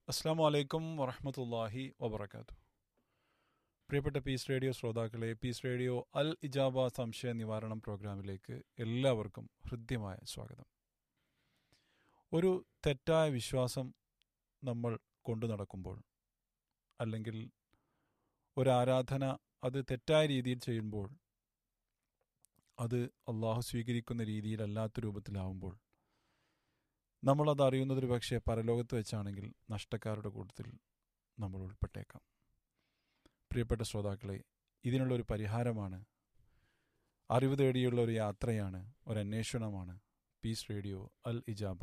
അസ്സാം വലൈക്കും വറഹമത്തല്ലാഹി വബർക്കാത്തു പ്രിയപ്പെട്ട പീസ് റേഡിയോ ശ്രോതാക്കളെ പീസ് റേഡിയോ അൽ ഇജാബ സംശയ നിവാരണം പ്രോഗ്രാമിലേക്ക് എല്ലാവർക്കും ഹൃദ്യമായ സ്വാഗതം ഒരു തെറ്റായ വിശ്വാസം നമ്മൾ കൊണ്ടു നടക്കുമ്പോൾ അല്ലെങ്കിൽ ഒരു ആരാധന അത് തെറ്റായ രീതിയിൽ ചെയ്യുമ്പോൾ അത് അള്ളാഹു സ്വീകരിക്കുന്ന രീതിയിലല്ലാത്ത രൂപത്തിലാവുമ്പോൾ നമ്മളത് അറിയുന്നത് ഒരു പക്ഷേ പരലോകത്ത് വെച്ചാണെങ്കിൽ നഷ്ടക്കാരുടെ കൂട്ടത്തിൽ നമ്മൾ ഉൾപ്പെട്ടേക്കാം പ്രിയപ്പെട്ട ശ്രോതാക്കളെ ഇതിനുള്ളൊരു പരിഹാരമാണ് അറിവ് തേടിയുള്ള ഒരു യാത്രയാണ് ഒരു അന്വേഷണമാണ് പീസ് റേഡിയോ അൽ ഇജാബ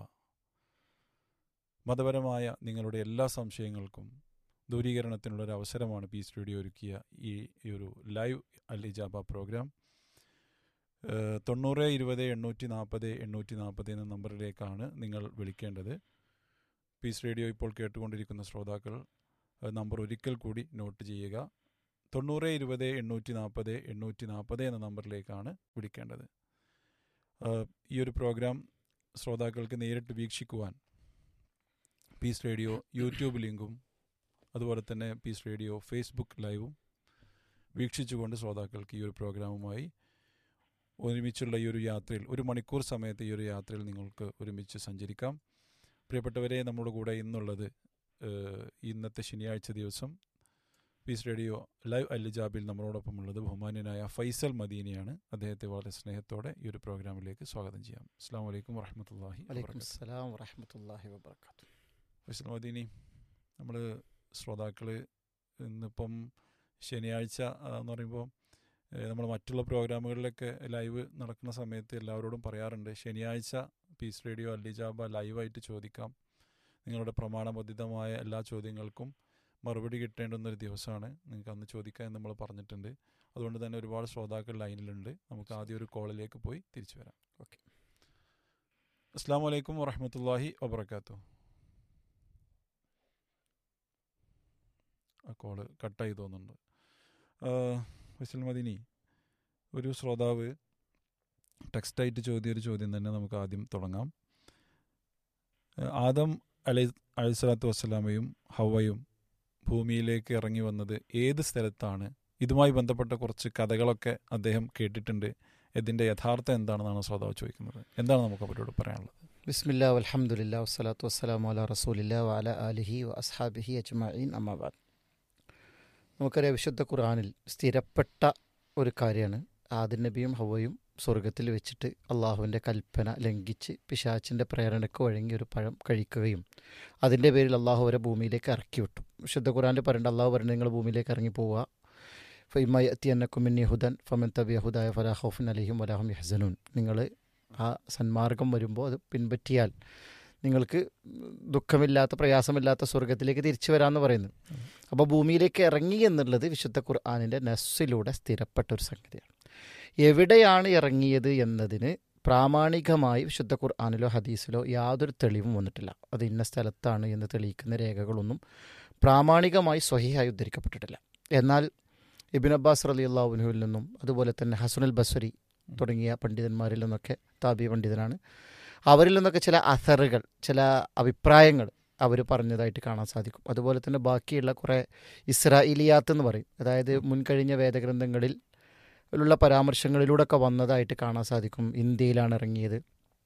മതപരമായ നിങ്ങളുടെ എല്ലാ സംശയങ്ങൾക്കും ദൂരീകരണത്തിനുള്ള ഒരു അവസരമാണ് പീസ് റേഡിയോ ഒരുക്കിയ ഈ ഈ ഒരു ലൈവ് അൽ ഇജാബ പ്രോഗ്രാം ഏഹ് തൊണ്ണൂറ് ഇരുപത് എണ്ണൂറ്റി നാൽപ്പത് എണ്ണൂറ്റി നാൽപ്പത് എന്ന നമ്പറിലേക്കാണ് നിങ്ങൾ വിളിക്കേണ്ടത് പീസ് റേഡിയോ ഇപ്പോൾ കേട്ടുകൊണ്ടിരിക്കുന്ന ശ്രോതാക്കൾ ഏഹ് നമ്പർ ഒരിക്കൽ കൂടി നോട്ട് ചെയ്യുക തൊണ്ണൂറ് ഇരുപത് എണ്ണൂറ്റി നാൽപ്പത് എണ്ണൂറ്റി നാൽപ്പത് എന്ന നമ്പറിലേക്കാണ് വിളിക്കേണ്ടത് ഏഹ് ഈ ഒരു പ്രോഗ്രാം ശ്രോതാക്കൾക്ക് നേരിട്ട് വീക്ഷിക്കുവാൻ പീസ് റേഡിയോ യൂട്യൂബ് ലിങ്കും അതുപോലെ തന്നെ പീസ് റേഡിയോ ഫേസ്ബുക്ക് ലൈവും വീക്ഷിച്ചുകൊണ്ട് ശ്രോതാക്കൾക്ക് ഈ ഒരു പ്രോഗ്രാമുമായി ഒരുമിച്ചുള്ള ഈ ഒരു യാത്രയിൽ ഒരു മണിക്കൂർ സമയത്ത് ഈ ഒരു യാത്രയിൽ നിങ്ങൾക്ക് ഒരുമിച്ച് സഞ്ചരിക്കാം പ്രിയപ്പെട്ടവരെ നമ്മുടെ കൂടെ ഇന്നുള്ളത് ഏഹ്, ഇന്നത്തെ ശനിയാഴ്ച ദിവസം പീസ് റേഡിയോ ലൈവ് അല്ലിജാബിൽ നമ്മളോടൊപ്പം ഉള്ളത് ബഹുമാന്യനായ ഫൈസൽ മദീനയാണ് അദ്ദേഹത്തെ വളരെ സ്നേഹത്തോടെ ഈ ഒരു പ്രോഗ്രാമിലേക്ക് സ്വാഗതം ചെയ്യാം അസ്സാം വലൈക്കും വറഹമത്തല്ലാഹി വലൈക്കും അസ്സലാം വറഹമത്തല്ലാഹി വബർക്കാത്തു ഫൈസൽ മദീനി നമ്മൾ ശ്രോതാക്കൾ ഇന്നിപ്പം ശനിയാഴ്ച ആ, എന്ന് പറയുമ്പോൾ നമ്മൾ മറ്റുള്ള പ്രോഗ്രാമുകളിലൊക്കെ ലൈവ് നടക്കുന്ന സമയത്ത് എല്ലാവരോടും പറയാറുണ്ട് ശനിയാഴ്ച പീസ് റേഡിയോ അല്ലിജാബ ലൈവായിട്ട് ചോദിക്കാം നിങ്ങളുടെ പ്രമാണബദ്ധിതമായ എല്ലാ ചോദ്യങ്ങൾക്കും മറുപടി കിട്ടേണ്ടുന്ന ഒരു ദിവസമാണ് നിങ്ങൾക്ക് അന്ന് ചോദിക്കാം എന്ന് നമ്മൾ പറഞ്ഞിട്ടുണ്ട് അതുകൊണ്ട് തന്നെ ഒരുപാട് ശ്രോതാക്കൾ ലൈനിലുണ്ട് നമുക്ക് ആദ്യം ഒരു കോളിലേക്ക് പോയി തിരിച്ചു വരാം ഓക്കെ. അസ്സാം വലൈക്കും വറഹമത്തല്ലാഹി വബർക്കാത്തു ആ കോള് കട്ടായി തോന്നുന്നുണ്ട് ഫൈസൽ മദിനി ഒരു ശ്രോതാവ് ടെക്സ്റ്റായിട്ട് ചോദ്യ ഒരു ചോദ്യം തന്നെ നമുക്ക് ആദ്യം തുടങ്ങാം ആ, ആദം അലൈ അലൈഹിസ്വലാത്തു വസ്സലാമയും ഹവയും ഭൂമിയിലേക്ക് ഇറങ്ങി വന്നത് ഏത് സ്ഥലത്താണ് ഇതുമായി ബന്ധപ്പെട്ട കുറച്ച് കഥകളൊക്കെ അദ്ദേഹം കേട്ടിട്ടുണ്ട് ഇതിൻ്റെ യഥാർത്ഥം എന്താണെന്നാണ് ശ്രോതാവ് ചോദിക്കുന്നത് എന്താണ് നമുക്ക് അവരോട് പറയാനുള്ളത് ബിസ്മില്ലാ വൽഹംദുലില്ലാ വസ്സലാത്തു വസ്സലാമു അല റസൂലില്ലാ വഅല ആലിഹി വ അസ്ഹാബിഹി അജ്മഈൻ അമ്മാബാദ് നമുക്കറിയാം വിശുദ്ധ ഖുർആനിൽ സ്ഥിരപ്പെട്ട ഒരു കാര്യമാണ് ആദിൻ നബിയും ഹവയും സ്വർഗത്തിൽ വെച്ചിട്ട് അള്ളാഹുവിൻ്റെ കൽപ്പന ലംഘിച്ച് പിശാച്ചിൻ്റെ പ്രേരണയ്ക്ക് വഴങ്ങി ഒരു പഴം കഴിക്കുകയും അതിൻ്റെ പേരിൽ അള്ളാഹു അവരെ ഭൂമിയിലേക്ക് ഇറക്കി വിട്ടു വിശുദ്ധ ഖുർആനിൽ പറയേണ്ട അള്ളാഹു പറയുന്നത് നിങ്ങൾ ഭൂമിയിലേക്ക് ഇറങ്ങി പോവുക ഫൈമയത്തി അന്നക്കുമിന്നി ഹുദൻ ഫമൻ തബിയ ഹുദായ ഫലാ ഹൗഫിൻ അലിഹിം വലാഹും യഹ്സനൂൻ നിങ്ങൾ ആ സന്മാർഗം വരുമ്പോൾ അത് പിൻപറ്റിയാൽ നിങ്ങൾക്ക് ദുഃഖമില്ലാത്ത പ്രയാസമില്ലാത്ത സ്വർഗത്തിലേക്ക് തിരിച്ചു വരാമെന്ന് പറയുന്നു അപ്പോൾ ഭൂമിയിലേക്ക് ഇറങ്ങി എന്നുള്ളത് വിശുദ്ധ ഖുർആാനിൻ്റെ നെസ്സിലൂടെ സ്ഥിരപ്പെട്ട ഒരു സംഗതിയാണ് എവിടെയാണ് ഇറങ്ങിയത് എന്നതിന് പ്രാമാണികമായി വിശുദ്ധ ഖുർആാനിലോ ഹദീസിലോ യാതൊരു തെളിവും വന്നിട്ടില്ല അത് ഇന്ന സ്ഥലത്താണ് എന്ന് തെളിയിക്കുന്ന രേഖകളൊന്നും പ്രാമാണികമായി സ്വഹിയായി ഉദ്ധരിക്കപ്പെട്ടിട്ടില്ല എന്നാൽ ഇബിൻ അബ്ബാസ് റലി അള്ളാഹുനുവിൽ നിന്നും അതുപോലെ തന്നെ ഹസുനൽ ബസ്വരി തുടങ്ങിയ പണ്ഡിതന്മാരിൽ നിന്നൊക്കെ താബി പണ്ഡിതനാണ് അവരിൽ നിന്നൊക്കെ ചില അസറുകൾ ചില അഭിപ്രായങ്ങൾ അവർ പറഞ്ഞതായിട്ട് കാണാൻ സാധിക്കും അതുപോലെ തന്നെ ബാക്കിയുള്ള കുറേ ഇസ്രായേലിയാത്ത് എന്ന് പറയും അതായത് മുൻകഴിഞ്ഞ വേദഗ്രന്ഥങ്ങളിൽ ഉള്ള പരാമർശങ്ങളിലൂടെയൊക്കെ വന്നതായിട്ട് കാണാൻ സാധിക്കും ഇന്ത്യയിലാണ് ഇറങ്ങിയത്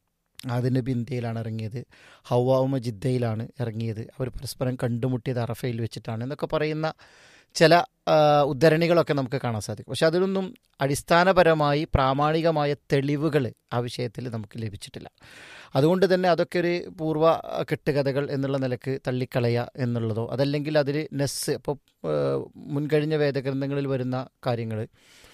ആദിനബി ഇന്ത്യയിലാണ് ഇറങ്ങിയത് ഹവാവുമ ജിദ്ദയിലാണ് ഇറങ്ങിയത് അവർ പരസ്പരം കണ്ടുമുട്ടിയത് അറഫയിൽ വെച്ചിട്ടാണ് എന്നൊക്കെ പറയുന്ന ചില ആ, ഉദ്ധരണികളൊക്കെ നമുക്ക് കാണാൻ സാധിക്കും പക്ഷെ അതിലൊന്നും അടിസ്ഥാനപരമായി പ്രാമാണികമായ തെളിവുകൾ ആ വിഷയത്തിൽ നമുക്ക് ലഭിച്ചിട്ടില്ല അതുകൊണ്ട് തന്നെ അതൊക്കെ ഒരു പൂർവ്വ കെട്ടുകഥകൾ എന്നുള്ള നിലക്ക് തള്ളിക്കളയുക എന്നുള്ളതോ അതല്ലെങ്കിൽ അതിൽ നെസ് ഇപ്പോൾ മുൻകഴിഞ്ഞ വേദഗ്രന്ഥങ്ങളിൽ വരുന്ന കാര്യങ്ങൾ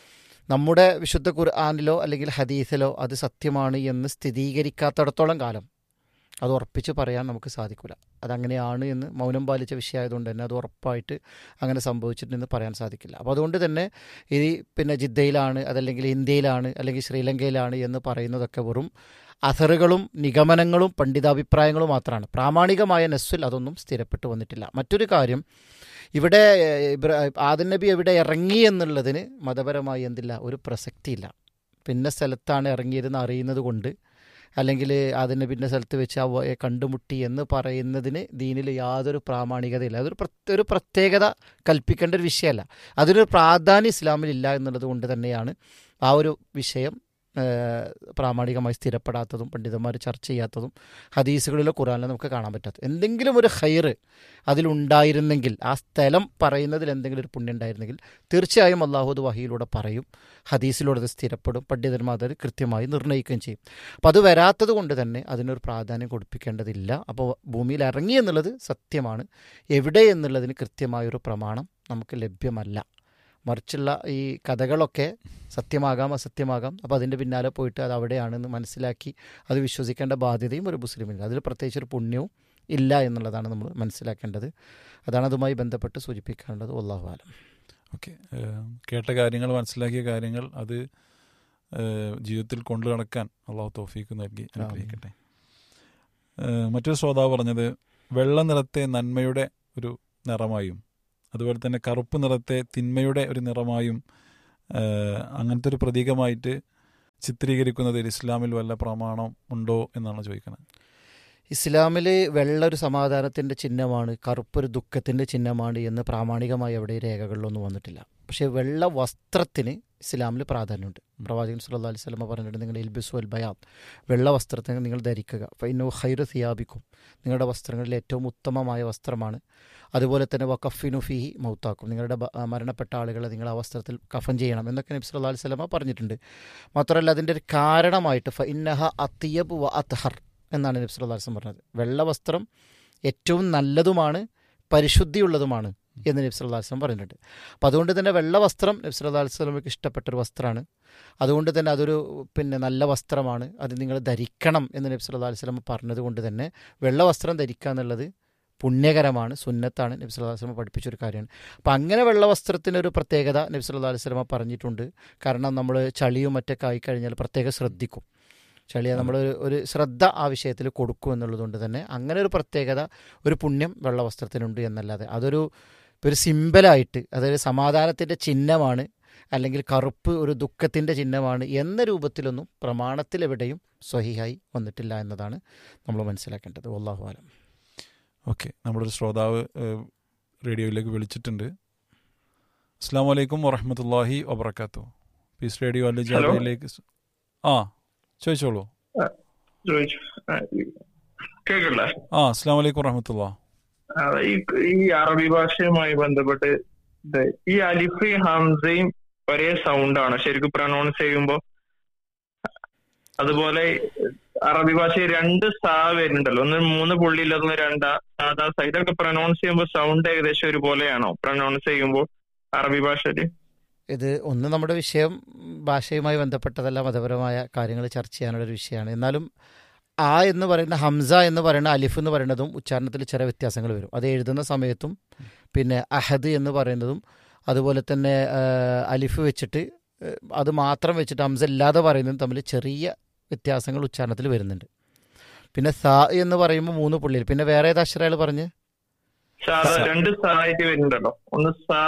നമ്മുടെ വിശുദ്ധ ഖുർആാനിലോ അല്ലെങ്കിൽ ഹദീസിലോ അത് സത്യമാണ് എന്ന് സ്ഥിരീകരിക്കാത്തിടത്തോളം കാലം അത് ഉറപ്പിച്ച് പറയാൻ നമുക്ക് സാധിക്കില്ല അതങ്ങനെയാണ് എന്ന് മൗനം പാലിച്ച വിഷയമായതുകൊണ്ട് തന്നെ അത് ഉറപ്പായിട്ട് അങ്ങനെ സംഭവിച്ചിട്ടുണ്ടെന്ന് പറയാൻ സാധിക്കില്ല അപ്പോൾ അതുകൊണ്ട് തന്നെ ഈ പിന്നെ ജിദ്ദയിലാണ് അതല്ലെങ്കിൽ ഇന്ത്യയിലാണ് അല്ലെങ്കിൽ ശ്രീലങ്കയിലാണ് എന്ന് പറയുന്നതൊക്കെ വെറും അസറുകളും നിഗമനങ്ങളും പണ്ഡിതാഭിപ്രായങ്ങളും മാത്രമാണ് പ്രാമാണികമായ നെസ്സിൽ അതൊന്നും സ്ഥിരപ്പെട്ടു വന്നിട്ടില്ല മറ്റൊരു കാര്യം ഇവിടെ ഇബ്രാ ആദൻ നബി എവിടെ ഇറങ്ങി എന്നുള്ളതിന് മതപരമായി എന്തില്ല ഒരു പ്രസക്തിയില്ല പിന്നെ സ്ഥലത്താണ് ഇറങ്ങിയതെന്ന് അറിയുന്നത് കൊണ്ട് അല്ലെങ്കിൽ അതിന് പിന്നെ സ്ഥലത്ത് വെച്ച് അവയെ കണ്ടുമുട്ടി എന്ന് പറയുന്നതിന് ദീനിൽ യാതൊരു പ്രാമാണികതയില്ല അതൊരു പ്രത്യേക ഒരു പ്രത്യേകത കൽപ്പിക്കേണ്ട ഒരു വിഷയമല്ല അതിനൊരു പ്രാധാന്യം ഇസ്ലാമിലില്ല എന്നുള്ളത് കൊണ്ട് തന്നെയാണ് ആ ഒരു വിഷയം ഏഹ്, പ്രാമാണികമായി സ്ഥിരപ്പെടാത്തതും പണ്ഡിതന്മാർ ചർച്ച ചെയ്യാത്തതും ഹദീസുകളിലോ ഖുറാനിലോ നമുക്ക് കാണാൻ പറ്റാത്തത് എന്തെങ്കിലും ഒരു ഹൈറ് അതിലുണ്ടായിരുന്നെങ്കിൽ ആ സ്ഥലം പറയുന്നതിൽ എന്തെങ്കിലും ഒരു പുണ്യം ഉണ്ടായിരുന്നെങ്കിൽ തീർച്ചയായും അള്ളാഹു അത് വഹിയിലൂടെ പറയും ഹദീസിലൂടെ അത് സ്ഥിരപ്പെടും പണ്ഡിതന്മാർ അത് കൃത്യമായി നിർണ്ണയിക്കുകയും ചെയ്യും അപ്പോൾ അത് വരാത്തത് കൊണ്ട് തന്നെ അതിനൊരു പ്രാധാന്യം കൊടുപ്പിക്കേണ്ടതില്ല അപ്പോൾ ഭൂമിയിൽ ഇറങ്ങി എന്നുള്ളത് സത്യമാണ് എവിടെ എന്നുള്ളതിന് കൃത്യമായൊരു പ്രമാണം നമുക്ക് ലഭ്യമല്ല മറിച്ചുള്ള ഈ കഥകളൊക്കെ സത്യമാകാം അസത്യമാകാം അപ്പോൾ അതിൻ്റെ പിന്നാലെ പോയിട്ട് അത് അവിടെയാണെന്ന് മനസ്സിലാക്കി അത് വിശ്വസിക്കേണ്ട ബാധ്യതയും ഒരു മുസ്ലിമിന് അതിൽ പ്രത്യേകിച്ച് ഒരു പുണ്യവും ഇല്ല എന്നുള്ളതാണ് നമ്മൾ മനസ്സിലാക്കേണ്ടത് അതാണ് അതുമായി ബന്ധപ്പെട്ട് സൂചിപ്പിക്കാനുള്ളത് അള്ളാഹു ആലം ഓക്കെ കേട്ട കാര്യങ്ങൾ മനസ്സിലാക്കിയ കാര്യങ്ങൾ അത് ഏഹ്, ജീവിതത്തിൽ കൊണ്ടു നടക്കാൻ അള്ളാഹു തോഫീക്ക് നൽകി അനുഗ്രഹിക്കട്ടെ ഏഹ്, മറ്റൊരു ശ്രോതാവ് പറഞ്ഞത് വെള്ള നിറത്തെ നന്മയുടെ ഒരു നിറമായും അതുപോലെ തന്നെ കറുപ്പ് നിറത്തെ തിന്മയുടെ ഒരു നിറമായും ഏഹ്, അങ്ങനത്തെ ഒരു പ്രതീകമായിട്ട് ചിത്രീകരിക്കുന്നതിൽ ഇസ്ലാമിൽ വല്ല പ്രമാണം ഉണ്ടോ എന്നാണ് ചോദിക്കുന്നത് ഇസ്ലാമിൽ വെള്ള ഒരു സമാധാനത്തിൻ്റെ ചിഹ്നമാണ് കറുപ്പൊരു ദുഃഖത്തിൻ്റെ ചിഹ്നമാണ് എന്ന് പ്രാമാണികമായി എവിടെ രേഖകളിലൊന്നും വന്നിട്ടില്ല പക്ഷേ വെള്ള വസ്ത്രത്തിന് ഇസ്ലാമിൽ പ്രാധാന്യമുണ്ട് പ്രവാചകൻ സല്ലല്ലാഹു അലൈഹി വസല്ലമ പറഞ്ഞിട്ടുണ്ട് നിങ്ങൾ ഇൽബിസു അൽ ബയാദ് വെള്ള വസ്ത്രത്തിന് നിങ്ങൾ ധരിക്കുക ഫൈനു ഹൈറു സിയാബിക്കും നിങ്ങളുടെ വസ്ത്രങ്ങളിൽ ഏറ്റവും ഉത്തമമായ വസ്ത്രമാണ് അതുപോലെ തന്നെ വക്കഫിനു ഫിഹി മൗത്താക്കും നിങ്ങളുടെ ബ- ആ, മരണപ്പെട്ട ആളുകളെ നിങ്ങൾ ആ വസ്ത്രത്തിൽ കഫൻ ചെയ്യണം എന്നൊക്കെ നബി സല്ലല്ലാഹു അലൈഹി വസല്ലമ പറഞ്ഞിട്ടുണ്ട് മാത്രമല്ല അതിൻ്റെ ഒരു കാരണമായിട്ട് ഫ ഇന്നഹ അത്തിയബ് വ അത്ഹർ എന്നാണ് നബി സല്ലല്ലാഹു അലൈഹി വസല്ലം പറഞ്ഞത് വെള്ള വസ്ത്രം ഏറ്റവും നല്ലതുമാണ് പരിശുദ്ധിയുള്ളതുമാണ് എന്ന് നബി സല്ലല്ലാഹു അലൈഹി വസല്ലം പറഞ്ഞിട്ടുണ്ട് അപ്പോൾ അതുകൊണ്ട് തന്നെ വെള്ള വസ്ത്രം നബി സല്ലല്ലാഹു അലൈഹി വസല്ലമയ്ക്ക് ഇഷ്ടപ്പെട്ട ഒരു വസ്ത്രമാണ് അതുകൊണ്ട് തന്നെ അതൊരു പിന്നെ നല്ല വസ്ത്രമാണ് അത് നിങ്ങൾ ധരിക്കണം എന്ന് നബി സല്ലല്ലാഹു അലൈഹി വസല്ലം പറഞ്ഞത് കൊണ്ട് തന്നെ വെള്ള വസ്ത്രം ധരിക്കുക എന്നുള്ളത് പുണ്യകരമാണ് സുന്നത്താണ് നബി സല്ലല്ലാഹു അലൈഹി വസല്ലം പഠിപ്പിച്ചൊരു കാര്യമാണ് അപ്പോൾ അങ്ങനെ വെള്ള വസ്ത്രത്തിനൊരു പ്രത്യേകത നബി സല്ലല്ലാഹു അലൈഹി വസല്ലം പറഞ്ഞിട്ടുണ്ട് കാരണം നമ്മൾ ചളിയും മറ്റൊക്കെ ആയിക്കഴിഞ്ഞാൽ പ്രത്യേകം ശ്രദ്ധിക്കും ചളിയെ നമ്മൾ ഒരു ശ്രദ്ധ ആ വിഷയത്തിൽ കൊടുക്കും എന്നുള്ളതുകൊണ്ട് തന്നെ അങ്ങനെ ഒരു പ്രത്യേകത ഒരു പുണ്യം വെള്ള വസ്ത്രത്തിനുണ്ട് എന്നല്ലാതെ അതൊരു ഒരു സിമ്പലായിട്ട് അതൊരു സമാധാനത്തിൻ്റെ ചിഹ്നമാണ് അല്ലെങ്കിൽ കറുപ്പ് ഒരു ദുഃഖത്തിൻ്റെ ചിഹ്നമാണ് എന്ന രൂപത്തിലൊന്നും പ്രമാണത്തിൽ എവിടെയും സ്വഹിഹായി വന്നിട്ടില്ല എന്നതാണ് നമ്മൾ മനസ്സിലാക്കേണ്ടത് വല്ലാഹു ആലം ഓക്കെ നമ്മുടെ ഒരു ശ്രോതാവ് ഏഹ്, റേഡിയോയിലേക്ക് വിളിച്ചിട്ടുണ്ട് അസ്സാം വലൈക്കും വറഹമത്തല്ലാഹി വബർക്കാത്തു പീസ് റേഡിയോ അല്ലെ ഹലോ. ജാബയിലേക്ക് സ്- ആ ചോദിച്ചോളൂ ചോദിച്ചു ആ, കേൾക്കില്ല ആ അസ്സാം വലൈക്കും വറഹമത്തുള്ള ആ, ഈ ഈ അറബി ഭാഷയുമായി ബന്ധപ്പെട്ട് ഇത് ഈ അലിഫ് ഹംസയും ഒരേ സൗണ്ട് ആണ് ശരിക്കും പ്രൊനൗൺസ് ചെയ്യുമ്പോ അതുപോലെ അറബി ഭാഷയിൽ രണ്ട് സാ വരുന്നുണ്ടല്ലോ ഒന്ന് മൂന്ന് പുള്ളിയിലൊന്ന് രണ്ടാ സാധാ സാ ഇതൊക്കെ പ്രൊനൗൺസ് ചെയ്യുമ്പോൾ സൗണ്ട് ഏകദേശം ഒരുപോലെയാണോ പ്രൊനൗൺസ് ചെയ്യുമ്പോൾ അറബി ഭാഷയില് ഇത് ഒന്ന് നമ്മുടെ വിഷയം ഭാഷയുമായി ബന്ധപ്പെട്ടതല്ല മതപരമായ കാര്യങ്ങൾ ചർച്ച ചെയ്യാനുള്ള ഒരു വിഷയമാണ് എന്നാലും ആ എന്ന് പറയുന്ന ഹംസ എന്ന് പറയുന്ന അലിഫ് എന്ന് പറയുന്നതും ഉച്ചാരണത്തിൽ ചെറിയ വ്യത്യാസങ്ങൾ വരും അത് എഴുതുന്ന സമയത്തും പിന്നെ അഹദ് എന്ന് പറയുന്നതും അതുപോലെ തന്നെ ആ, അലിഫ് വെച്ചിട്ട് ആ, അത് മാത്രം വെച്ചിട്ട് ഹംസ ഇല്ലാതെ പറയുന്നതും തമ്മിൽ ചെറിയ വ്യത്യാസങ്ങൾ ഉച്ചാരണത്തിൽ വരുന്നുണ്ട് പിന്നെ സ എന്ന് പറയുമ്പോൾ മൂന്ന് പുള്ളിയിൽ പിന്നെ വേറെ ഏത് അക്ഷരങ്ങൾ പറഞ്ഞ് സാധാ സ. രണ്ട് സാ ആയിട്ട് വരുന്നുണ്ടല്ലോ ഒന്ന് സാ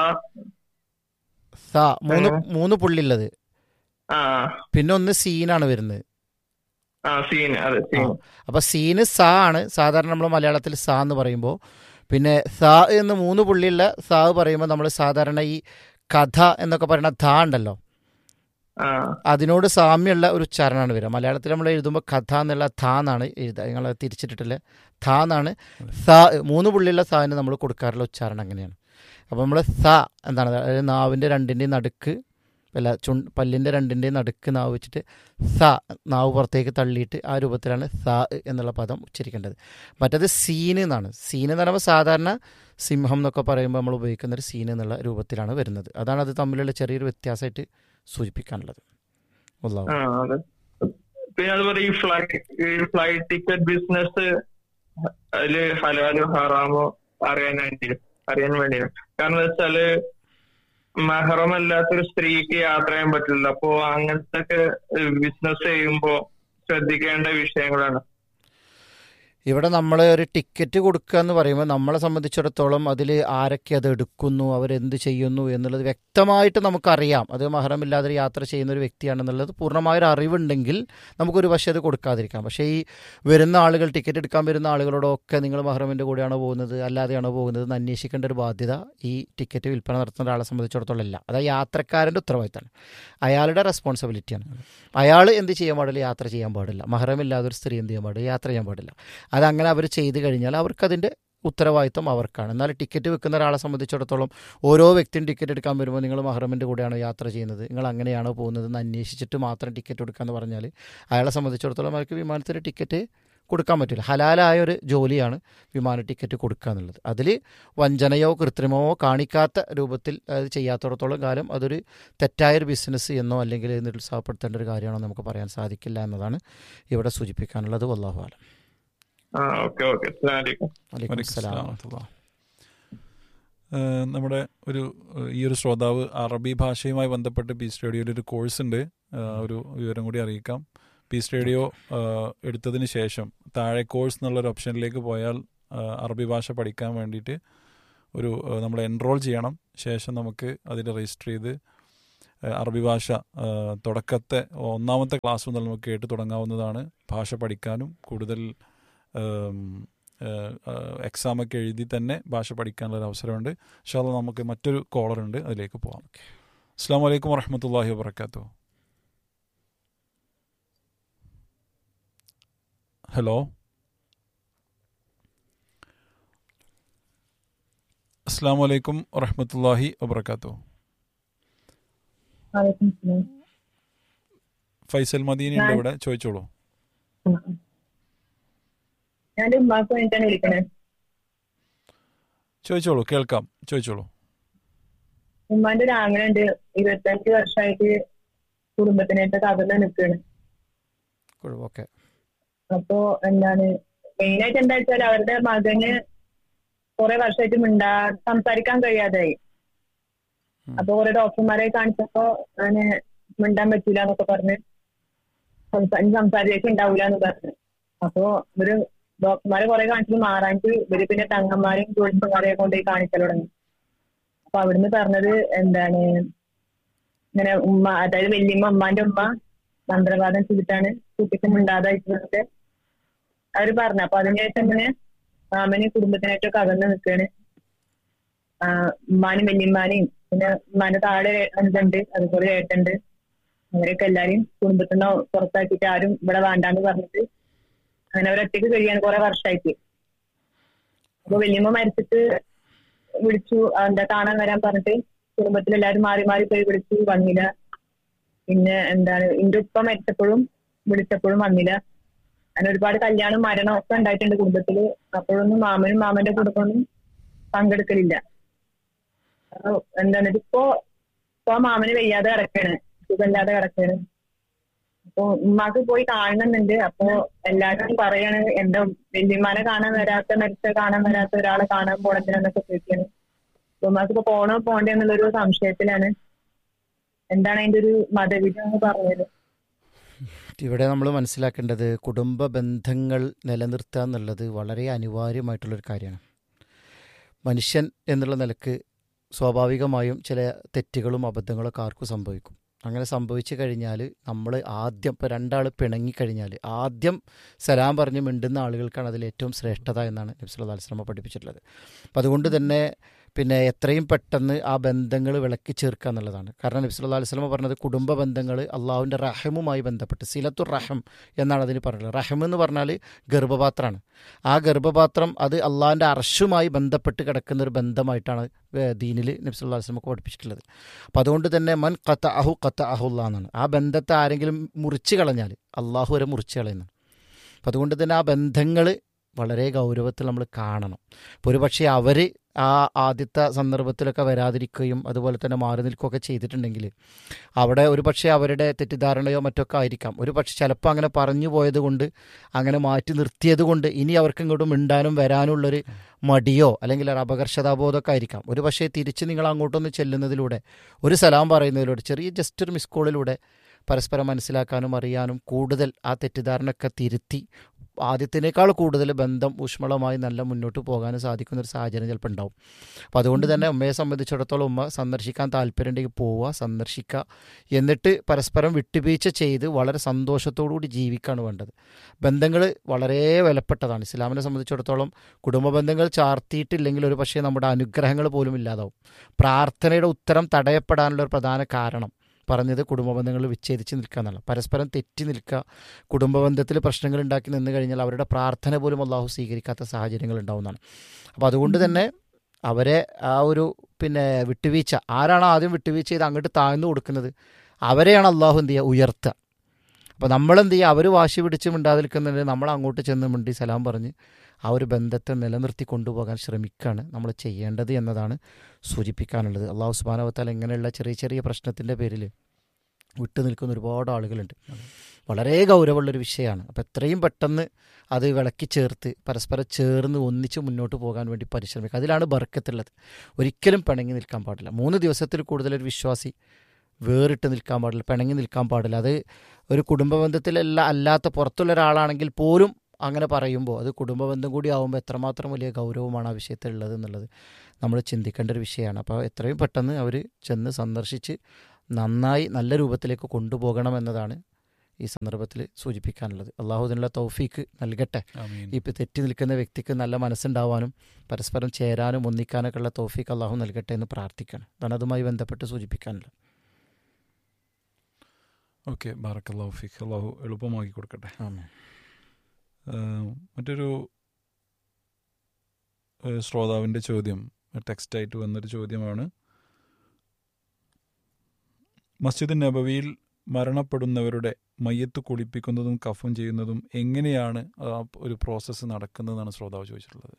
സ മൂന്ന് എങ്ങനെ? മൂന്ന് പുള്ളിയുള്ളത് ആ പിന്നെ ഒന്ന് സീനാണ് വരുന്നത് ആ സീൻ അതെ സീൻ അപ്പോൾ സീന് സ ആണ് സാധാരണ നമ്മൾ മലയാളത്തിൽ സ എന്ന് പറയുമ്പോൾ പിന്നെ സ എന്ന് മൂന്ന് പുള്ളിയുള്ള സ പറയുമ്പോൾ നമ്മൾ സാധാരണ ഈ കഥ എന്നൊക്കെ പറയുന്ന ധ ഉണ്ടല്ലോ ആ അതിനോട് സാമ്യമുള്ള ഒരു ഉച്ചാരണമാണ് വരിക മലയാളത്തിൽ നമ്മൾ എഴുതുമ്പോൾ കഥ എന്നുള്ള ധ എന്നാണ് എഴുതുക നിങ്ങൾ തിരിച്ചിട്ടിട്ടില്ല ധ എന്നാണ് സ മൂന്ന് പുള്ളിയുള്ള സാന് നമ്മൾ കൊടുക്കാറുള്ള ഉച്ചാരണം അങ്ങനെയാണ് അപ്പോൾ നമ്മൾ സ എന്താണ് അതായത് നാവിൻ്റെ രണ്ടിൻ്റെയും നടുക്ക് അല്ല ചു പല്ലിൻ്റെ രണ്ടിൻ്റെയും നടുക്ക് നാവ് വെച്ചിട്ട് സ നാവ് പുറത്തേക്ക് തള്ളിയിട്ട് ആ രൂപത്തിലാണ് സ എന്നുള്ള പദം ഉച്ചരിക്കേണ്ടത് മറ്റത് സീന് എന്നാണ് സീന് എന്ന് പറയുമ്പോൾ സാധാരണ സിംഹം എന്നൊക്കെ പറയുമ്പോൾ നമ്മൾ ഉപയോഗിക്കുന്ന ഒരു സീൻ എന്നുള്ള രൂപത്തിലാണ് വരുന്നത് അതാണ് അത് തമ്മിലുള്ള ചെറിയൊരു വ്യത്യാസമായിട്ട് സൂചിപ്പിക്കാനുള്ളത് അള്ളാഹു ആ അതെ പിന്നെ അതുപോലെ ഈ ഫ്ലൈറ്റ് ഈ ഫ്ലൈറ്റ് ടിക്കറ്റ് ബിസിനസ് അതില് ഹലാലോ ഹറാമോ അറിയാനായിട്ട് അറിയാൻ വേണ്ടിയാണ് കാരണം എന്താ വെച്ചാല് മഹറമല്ലാത്തൊരു സ്ത്രീക്ക് യാത്ര ചെയ്യാൻ പറ്റില്ല അപ്പോ അങ്ങനത്തെ ഒക്കെ ബിസിനസ് ചെയ്യുമ്പോ ശ്രദ്ധിക്കേണ്ട വിഷയങ്ങളാണ് ഇവിടെ നമ്മൾ ഒരു ടിക്കറ്റ് കൊടുക്കുക എന്ന് പറയുമ്പോൾ നമ്മളെ സംബന്ധിച്ചിടത്തോളം അതിൽ ആരൊക്കെ അത് എടുക്കുന്നു അവരെന്ത് ചെയ്യുന്നു എന്നുള്ളത് വ്യക്തമായിട്ട് നമുക്കറിയാം അത് മഹറമില്ലാതെ യാത്ര ചെയ്യുന്ന ഒരു വ്യക്തിയാണെന്നുള്ളത് പൂർണ്ണമായൊരു അറിവുണ്ടെങ്കിൽ നമുക്കൊരു പക്ഷേ അത് കൊടുക്കാതിരിക്കാം പക്ഷേ ഈ വരുന്ന ആളുകൾ ടിക്കറ്റ് എടുക്കാൻ വരുന്ന ആളുകളോടൊക്കെ നിങ്ങൾ മഹറമിൻ്റെ കൂടെയാണോ പോകുന്നത് അല്ലാതെയാണോ പോകുന്നത് എന്ന് അന്വേഷിക്കേണ്ട ഒരു ബാധ്യത ഈ ടിക്കറ്റ് വിൽപ്പന നടത്തുന്ന ഒരാളെ സംബന്ധിച്ചിടത്തോളം ഇല്ല അത് യാത്രക്കാരൻ്റെ ഉത്തരവാദിത്തമാണ് അയാളുടെ റെസ്പോൺസിബിലിറ്റിയാണ് അയാൾ എന്ത് ചെയ്യാൻ പാടില്ല യാത്ര ചെയ്യാൻ പാടില്ല മഹറമില്ലാതെ ഒരു സ്ത്രീ എന്ത് ചെയ്യാൻ പാടില്ല യാത്ര ചെയ്യാൻ പാടില്ല അതങ്ങനെ അവർ ചെയ്തു കഴിഞ്ഞാൽ അവർക്കതിൻ്റെ ഉത്തരവാദിത്വം അവർക്കാണ് എന്നാൽ ടിക്കറ്റ് വെക്കുന്ന ഒരാളെ സംബന്ധിച്ചിടത്തോളം ഓരോ വ്യക്തിയും ടിക്കറ്റ് എടുക്കാൻ വരുമ്പോൾ നിങ്ങൾ മഹറമിൻ്റെ കൂടെയാണോ യാത്ര ചെയ്യുന്നത് നിങ്ങൾ അങ്ങനെയാണോ പോകുന്നത് എന്ന് അന്വേഷിച്ചിട്ട് മാത്രം ടിക്കറ്റ് എടുക്കാമെന്ന് പറഞ്ഞാൽ അയാളെ സംബന്ധിച്ചിടത്തോളം അവർക്ക് വിമാനത്തിൽ ടിക്കറ്റ് കൊടുക്കാൻ പറ്റില്ല ഹലാലായ ഒരു ജോലിയാണ് വിമാന ടിക്കറ്റ് കൊടുക്കുക എന്നുള്ളത് അതിൽ വഞ്ചനയോ കൃത്രിമമോ കാണിക്കാത്ത രൂപത്തിൽ അത് ചെയ്യാത്തിടത്തോളം കാലം അതൊരു തെറ്റായൊരു ബിസിനസ് എന്നോ അല്ലെങ്കിൽ നിരുത്സാഹപ്പെടുത്തേണ്ട ഒരു കാര്യമാണോ നമുക്ക് പറയാൻ സാധിക്കില്ല എന്നതാണ് ഇവിടെ സൂചിപ്പിക്കാനുള്ളത് വല്ലാഹു ആലം ആ ഓക്കെ ഓക്കെ അസ്സലാമു അലൈക്കും വലൈക്കും വലൈക്കും സലാം സലാം വറഹ്മത്തുള്ളാഹി. ഏഹ് നമ്മുടെ ഒരു ഏഹ് ഈ ഒരു ശ്രോതാവ് അറബി ഭാഷയുമായി ബന്ധപ്പെട്ട് പീസ് റേഡിയോയിൽ ഒരു കോഴ്സ് ഉണ്ട് ഏഹ് ഒരു വിവരം കൂടി അറിയിക്കാം പീസ് റേഡിയോ ഏഹ് എടുത്തതിന് ശേഷം താഴെ കോഴ്സ് എന്നുള്ളൊരു ഓപ്ഷനിലേക്ക് പോയാൽ ഏഹ് അറബി ഭാഷ പഠിക്കാൻ വേണ്ടിയിട്ട് ഒരു ഏഹ് നമ്മൾ എൻറോൾ ചെയ്യണം ശേഷം നമുക്ക് അതിൽ രജിസ്റ്റർ ചെയ്ത് ഏഹ് അറബി ഭാഷ ഏഹ് തുടക്കത്തെ ഒന്നാമത്തെ ക്ലാസ് മുതൽ നമുക്ക് കേട്ട് തുടങ്ങാവുന്നതാണ് ഭാഷ പഠിക്കാനും കൂടുതൽ എക്സാമൊക്കെ എഴുതി തന്നെ ഭാഷ പഠിക്കാനുള്ള ഒരു അവസരമുണ്ട് പക്ഷേ നമുക്ക് മറ്റൊരു കോളർ ഉണ്ട് അതിലേക്ക് പോവാം അസ്സാം വലൈക്കും വറഹമത്തല്ലാഹി വാബർക്കാത്തു ഹലോ അസ്സാം വലൈക്കും വറഹമത്തല്ലാഹി വബർക്കാത്തു വലൈക്കും സലാം. ഫൈസൽ മദീനി ഉണ്ട് ഞാൻ- ഇവിടെ ചോദിച്ചോളൂ ആ. ഞാൻ ഉമ്മാക്ക് വേണ്ടിയിട്ടാണ് വിളിക്കണേ ചോദിച്ചോളൂ കേൾക്കാം ചോദിച്ചോളൂ ഉമ്മാന്റെ ഒരു ആങ്ങളുണ്ട് ഇരുപത്തഞ്ച് വർഷമായിട്ട് കുടുംബത്തിനായിട്ട് തകർന്ന് നിൽക്കുകയാണ് ഓക്കെ അപ്പോ എന്താണ് മെയിൻ ആയിട്ട് എന്താ വെച്ചാൽ അവരുടെ മകന് കുറെ വർഷമായിട്ട് മിണ്ടാ സംസാരിക്കാൻ കഴിയാതായി ഉം. അപ്പൊ കുറെ ഡോക്ടർമാരെ കാണിച്ചപ്പോ അങ്ങനെ മിണ്ടാൻ പറ്റൂല എന്നൊക്കെ പറഞ്ഞ് സംസാ- ഇനി സംസാരിച്ചേക്ക് ഉണ്ടാവൂല എന്ന് പറഞ്ഞു അപ്പൊ ഇവര് ഡോക്ടർമാരെ കുറെ കാണിച്ചിട്ട് മാറാനിട്ട് ഇവര് പിന്നെ തങ്ങന്മാരെയും ജോലിക്കാരെയും കൊണ്ടുപോയി കാണിക്കാൻ തുടങ്ങി അപ്പൊ അവിടുന്ന് പറഞ്ഞത് എന്താണ് ഇങ്ങനെ ഉമ്മ അതായത് വല്യമ്മ ഉമ്മാന്റെ ഉമ്മ മന്ത്രവാദം ചെയ്തിട്ടാണ് കുട്ടിക്ക് മിണ്ടാതായിട്ട് അവര് പറഞ്ഞു അപ്പൊ അതിനുശേഷം പിന്നെ മാമന് കുടുംബത്തിനായിട്ടൊക്കെ അകന്ന് നിൽക്കാണ് ഉമ്മാനും വല്യമ്മാനെയും പിന്നെ ഉമ്മാന്റെ താഴെ അഞ്ചുണ്ട് അതുപോലെ ഏട്ടുണ്ട് അവരൊക്കെ എല്ലാരെയും കുടുംബത്തിൽ നിന്ന് പുറത്താക്കിയിട്ട് ആരും ഇവിടെ വേണ്ടാന്ന് പറഞ്ഞിട്ട് അങ്ങനെ അവരൊറ്റയ്ക്ക് കഴിയാണ് കുറെ വർഷമായിട്ട് അപ്പൊ വല്യമ്മ മരിച്ചിട്ട് വിളിച്ചു ആ, എന്താ കാണാൻ വരാൻ പറഞ്ഞിട്ട് കുടുംബത്തിൽ എല്ലാരും മാറി മാറി പോയി വിളിച്ചു വന്നില്ല പിന്നെ എന്താണ് എന്റെ ഉപ്പ മരിച്ചപ്പോഴും വിളിച്ചപ്പോഴും വന്നില്ല അങ്ങനെ ഒരുപാട് കല്യാണം മരണം ഒക്കെ ഉണ്ടായിട്ടുണ്ട് കുടുംബത്തില് അപ്പോഴൊന്നും മാമനും മാമന്റെ കുടുംബമൊന്നും പങ്കെടുക്കലില്ല അപ്പൊ എന്താണ് ഇതിപ്പോ ഇപ്പൊ ആ മാമന് വയ്യാതെ കിടക്കാണ് സുഖമില്ലാതെ കിടക്കാണ് അപ്പൊ ഉമ്മാക്ക് പോയി കാണണമെന്നുണ്ട് അപ്പൊ എല്ലാവരും പറയാണ് എന്റെ വല്യമ്മാനെ കാണാൻ വരാത്ത മരിച്ച കാണാൻ വരാത്ത ഒരാളെ കാണാൻ പോണത്തിനെന്നൊക്കെ ചോദിക്കാണ് അപ്പൊ ഉമ്മാക്ക് ഇപ്പൊ പോണോ പോണ്ടേ എന്നുള്ളൊരു സംശയത്തിലാണ് എന്താണ് അതിന്റെ ഒരു മതവിധി എന്ന് പറഞ്ഞത് ഇവിടെ നമ്മൾ മനസ്സിലാക്കേണ്ടത് കുടുംബ ബന്ധങ്ങൾ നിലനിർത്തുക എന്നുള്ളത് വളരെ അനിവാര്യമായിട്ടുള്ളൊരു കാര്യമാണ് മനുഷ്യൻ എന്നുള്ള നിലക്ക് സ്വാഭാവികമായും ചില തെറ്റുകളും അബദ്ധങ്ങളൊക്കെ ആർക്കും സംഭവിക്കും അങ്ങനെ സംഭവിച്ചു കഴിഞ്ഞാൽ നമ്മൾ ആദ്യം ഇപ്പോൾ രണ്ടാൾ പിണങ്ങിക്കഴിഞ്ഞാൽ ആദ്യം സലാം പറഞ്ഞ് മിണ്ടുന്ന ആളുകൾക്കാണ് അതിൽ ഏറ്റവും ശ്രേഷ്ഠത എന്നാണ് നബ്സുല്ലാ അലിസ്ലാമ പഠിപ്പിച്ചിട്ടുള്ളത് അപ്പം അതുകൊണ്ട് തന്നെ പിന്നെ എത്രയും പെട്ടെന്ന് ആ ബന്ധങ്ങൾ വിളക്കി ചേർക്കുക എന്നുള്ളതാണ് കാരണം നബി സല്ലല്ലാഹു അലൈഹി വസല്ലം പറഞ്ഞത് കുടുംബ ബന്ധങ്ങൾ അള്ളാഹുവിൻ്റെ റഹമുമായി ബന്ധപ്പെട്ട് സിലത്തു റഹം എന്നാണ് അതിന് പറയുന്നത് റഹം എന്ന് പറഞ്ഞാൽ ഗർഭപാത്രമാണ് ആ ഗർഭപാത്രം അത് അള്ളാഹുവിൻ്റെ അർഷുമായി ബന്ധപ്പെട്ട് കിടക്കുന്ന ഒരു ബന്ധമായിട്ടാണ് വേ- ദീനിൽ നബി സല്ലല്ലാഹു അലൈഹി വസല്ലം പഠിപ്പിച്ചിട്ടുള്ളത് അപ്പോൾ അതുകൊണ്ട് തന്നെ മൻ കത്ത അഹു കത്ത അഹുല്ല എന്നാണ് ആ ബന്ധത്തെ ആരെങ്കിലും മുറിച്ച് കളഞ്ഞാൽ അള്ളാഹു വരെ മുറിച്ച് കളയുന്നു അപ്പം അതുകൊണ്ട് തന്നെ ആ ബന്ധങ്ങൾ വളരെ ഗൗരവത്തിൽ നമ്മൾ കാണണം ഇപ്പോൾ ഒരു പക്ഷേ അവർ ആ ആദ്യത്തെ സന്ദർഭത്തിലൊക്കെ വരാതിരിക്കുകയും അതുപോലെ തന്നെ മാറി നിൽക്കുകയൊക്കെ ചെയ്തിട്ടുണ്ടെങ്കിൽ അവിടെ ഒരു പക്ഷേ അവരുടെ തെറ്റിദ്ധാരണയോ മറ്റൊക്കെ ആയിരിക്കാം ഒരു പക്ഷേ ചിലപ്പോൾ അങ്ങനെ പറഞ്ഞു പോയത് കൊണ്ട് അങ്ങനെ മാറ്റി നിർത്തിയത് കൊണ്ട് ഇനി അവർക്ക് ഇങ്ങോട്ടും മിണ്ടാനും വരാനുള്ളൊരു മടിയോ അല്ലെങ്കിൽ ഒരു അപകർഷതാബോധമൊക്കെ ആയിരിക്കാം ഒരു പക്ഷേ തിരിച്ച് നിങ്ങൾ അങ്ങോട്ടൊന്ന് ചെല്ലുന്നതിലൂടെ ഒരു സലാം പറയുന്നതിലൂടെ ചെറിയ ജസ്റ്റ് ഒരു മിസ് കോളിലൂടെ പരസ്പരം മനസ്സിലാക്കാനും അറിയാനും കൂടുതൽ ആ തെറ്റിദ്ധാരണയൊക്കെ തിരുത്തി ആദ്യത്തിനേക്കാൾ കൂടുതൽ ബന്ധം ഊഷ്മളമായി നല്ല മുന്നോട്ട് പോകാനും സാധിക്കുന്ന ഒരു സാഹചര്യം ചിലപ്പോൾ ഉണ്ടാവും അപ്പോൾ അതുകൊണ്ട് തന്നെ ഉമ്മയെ സംബന്ധിച്ചിടത്തോളം ഉമ്മ സന്ദർശിക്കാൻ താല്പര്യമുണ്ടെങ്കിൽ പോവുക സന്ദർശിക്കുക എന്നിട്ട് പരസ്പരം വിട്ടുവീഴ്ച ചെയ്ത് വളരെ സന്തോഷത്തോടു കൂടി ജീവിക്കുകയാണ് വേണ്ടത് ബന്ധങ്ങൾ വളരെ വിലപ്പെട്ടതാണ് ഇസ്ലാമിനെ സംബന്ധിച്ചിടത്തോളം കുടുംബ ബന്ധങ്ങൾ ചാർത്തിയിട്ടില്ലെങ്കിൽ ഒരു പക്ഷേ നമ്മുടെ അനുഗ്രഹങ്ങൾ പോലും ഇല്ലാതാവും പ്രാർത്ഥനയുടെ ഉത്തരം തടയപ്പെടാനുള്ള ഒരു പ്രധാന കാരണം പറഞ്ഞത് കുടുംബ ബന്ധങ്ങൾ വിച്ഛേദിച്ച് നിൽക്കുക എന്നുള്ള പരസ്പരം തെറ്റി നിൽക്കുക കുടുംബ ബന്ധത്തിൽ പ്രശ്നങ്ങൾ ഉണ്ടാക്കി നിന്ന് കഴിഞ്ഞാൽ അവരുടെ പ്രാർത്ഥന പോലും അള്ളാഹു സ്വീകരിക്കാത്ത സാഹചര്യങ്ങൾ ഉണ്ടാവുന്നതാണ് അപ്പോൾ അതുകൊണ്ട് തന്നെ അവരെ ആ ഒരു പിന്നെ വിട്ടുവീഴ്ച ആരാണ് ആദ്യം വിട്ടുവീഴ്ച ചെയ്ത് അങ്ങോട്ട് താഴ്ന്നു കൊടുക്കുന്നത് അവരെയാണ് അള്ളാഹു എന്ത് ചെയ്യുക ഉയർത്തുക അപ്പോൾ നമ്മളെന്ത് ചെയ്യുക അവർ വാശി പിടിച്ച് മിണ്ടാതിരിക്കുന്നുണ്ട് നമ്മൾ അങ്ങോട്ട് ചെന്ന് മിണ്ടി സലാം പറഞ്ഞ് ആ ഒരു ബന്ധത്തെ നിലനിർത്തി കൊണ്ടുപോകാൻ ശ്രമിക്കുകയാണ് നമ്മൾ ചെയ്യേണ്ടത് എന്നതാണ് സൂചിപ്പിക്കാനുള്ളത് അള്ളാഹു സുബാനവത്താൽ ഇങ്ങനെയുള്ള ചെറിയ ചെറിയ പ്രശ്നത്തിൻ്റെ പേരിൽ വിട്ടു നിൽക്കുന്ന ഒരുപാട് ആളുകളുണ്ട് വളരെ ഗൗരവമുള്ളൊരു വിഷയമാണ് അപ്പോൾ എത്രയും പെട്ടെന്ന് അത് വിളക്കി ചേർത്ത് പരസ്പരം ചേർന്ന് ഒന്നിച്ച് മുന്നോട്ട് പോകാൻ വേണ്ടി പരിശ്രമിക്കുക അതിലാണ് ബർക്കത്തുള്ളത് ഒരിക്കലും പിണങ്ങി നിൽക്കാൻ പാടില്ല മൂന്ന് ദിവസത്തിൽ കൂടുതലൊരു വിശ്വാസി വേറിട്ട് നിൽക്കാൻ പാടില്ല പിണങ്ങി നിൽക്കാൻ പാടില്ല അത് ഒരു കുടുംബ ബന്ധത്തിലല്ല അല്ലാത്ത പുറത്തുള്ള ഒരാളാണെങ്കിൽ പോലും അങ്ങനെ പറയുമ്പോൾ അത് കുടുംബ ബന്ധം കൂടി ആകുമ്പോൾ എത്രമാത്രം വലിയ ഗൗരവമാണ് ആ വിഷയത്തിലുള്ളത് എന്നുള്ളത് നമ്മൾ ചിന്തിക്കേണ്ട ഒരു വിഷയമാണ് അപ്പോൾ എത്രയും പെട്ടെന്ന് അവർ ചെന്ന് സന്ദർശിച്ച് നന്നായി നല്ല രൂപത്തിലേക്ക് കൊണ്ടുപോകണം എന്നതാണ് ഈ സന്ദർഭത്തിൽ സൂചിപ്പിക്കാനുള്ളത് അള്ളാഹു അതിനുള്ള തൗഫീക്ക് നൽകട്ടെ ആമീൻ ഇപ്പം തെറ്റി നിൽക്കുന്ന വ്യക്തിക്ക് നല്ല മനസ്സുണ്ടാവാനും പരസ്പരം ചേരാനും ഒന്നിക്കാനൊക്കെ ഉള്ള തൗഫീക്ക് അള്ളാഹു നൽകട്ടെ എന്ന് പ്രാർത്ഥിക്കണം അതാണ് അതുമായി ബന്ധപ്പെട്ട് സൂചിപ്പിക്കാനുള്ളത് ഓക്കെ ബാറക്കല്ലാഹു ഫിഖ് അള്ളാഹു എളുപ്പമാക്കി കൊടുക്കട്ടെ ആമീൻ ഏഹ് മറ്റൊരു ഏഹ് ശ്രോതാവിൻ്റെ ചോദ്യം ടെക്സ്റ്റായിട്ട് വന്നൊരു ചോദ്യമാണ് മസ്ജിദ് നബവിയിൽ മരണപ്പെടുന്നവരുടെ മയ്യത്ത് കുളിപ്പിക്കുന്നതും കഫം ചെയ്യുന്നതും എങ്ങനെയാണ് ആ ഒരു പ്രോസസ്സ് നടക്കുന്നതെന്നാണ് ശ്രോതാവ് ചോദിച്ചിട്ടുള്ളത്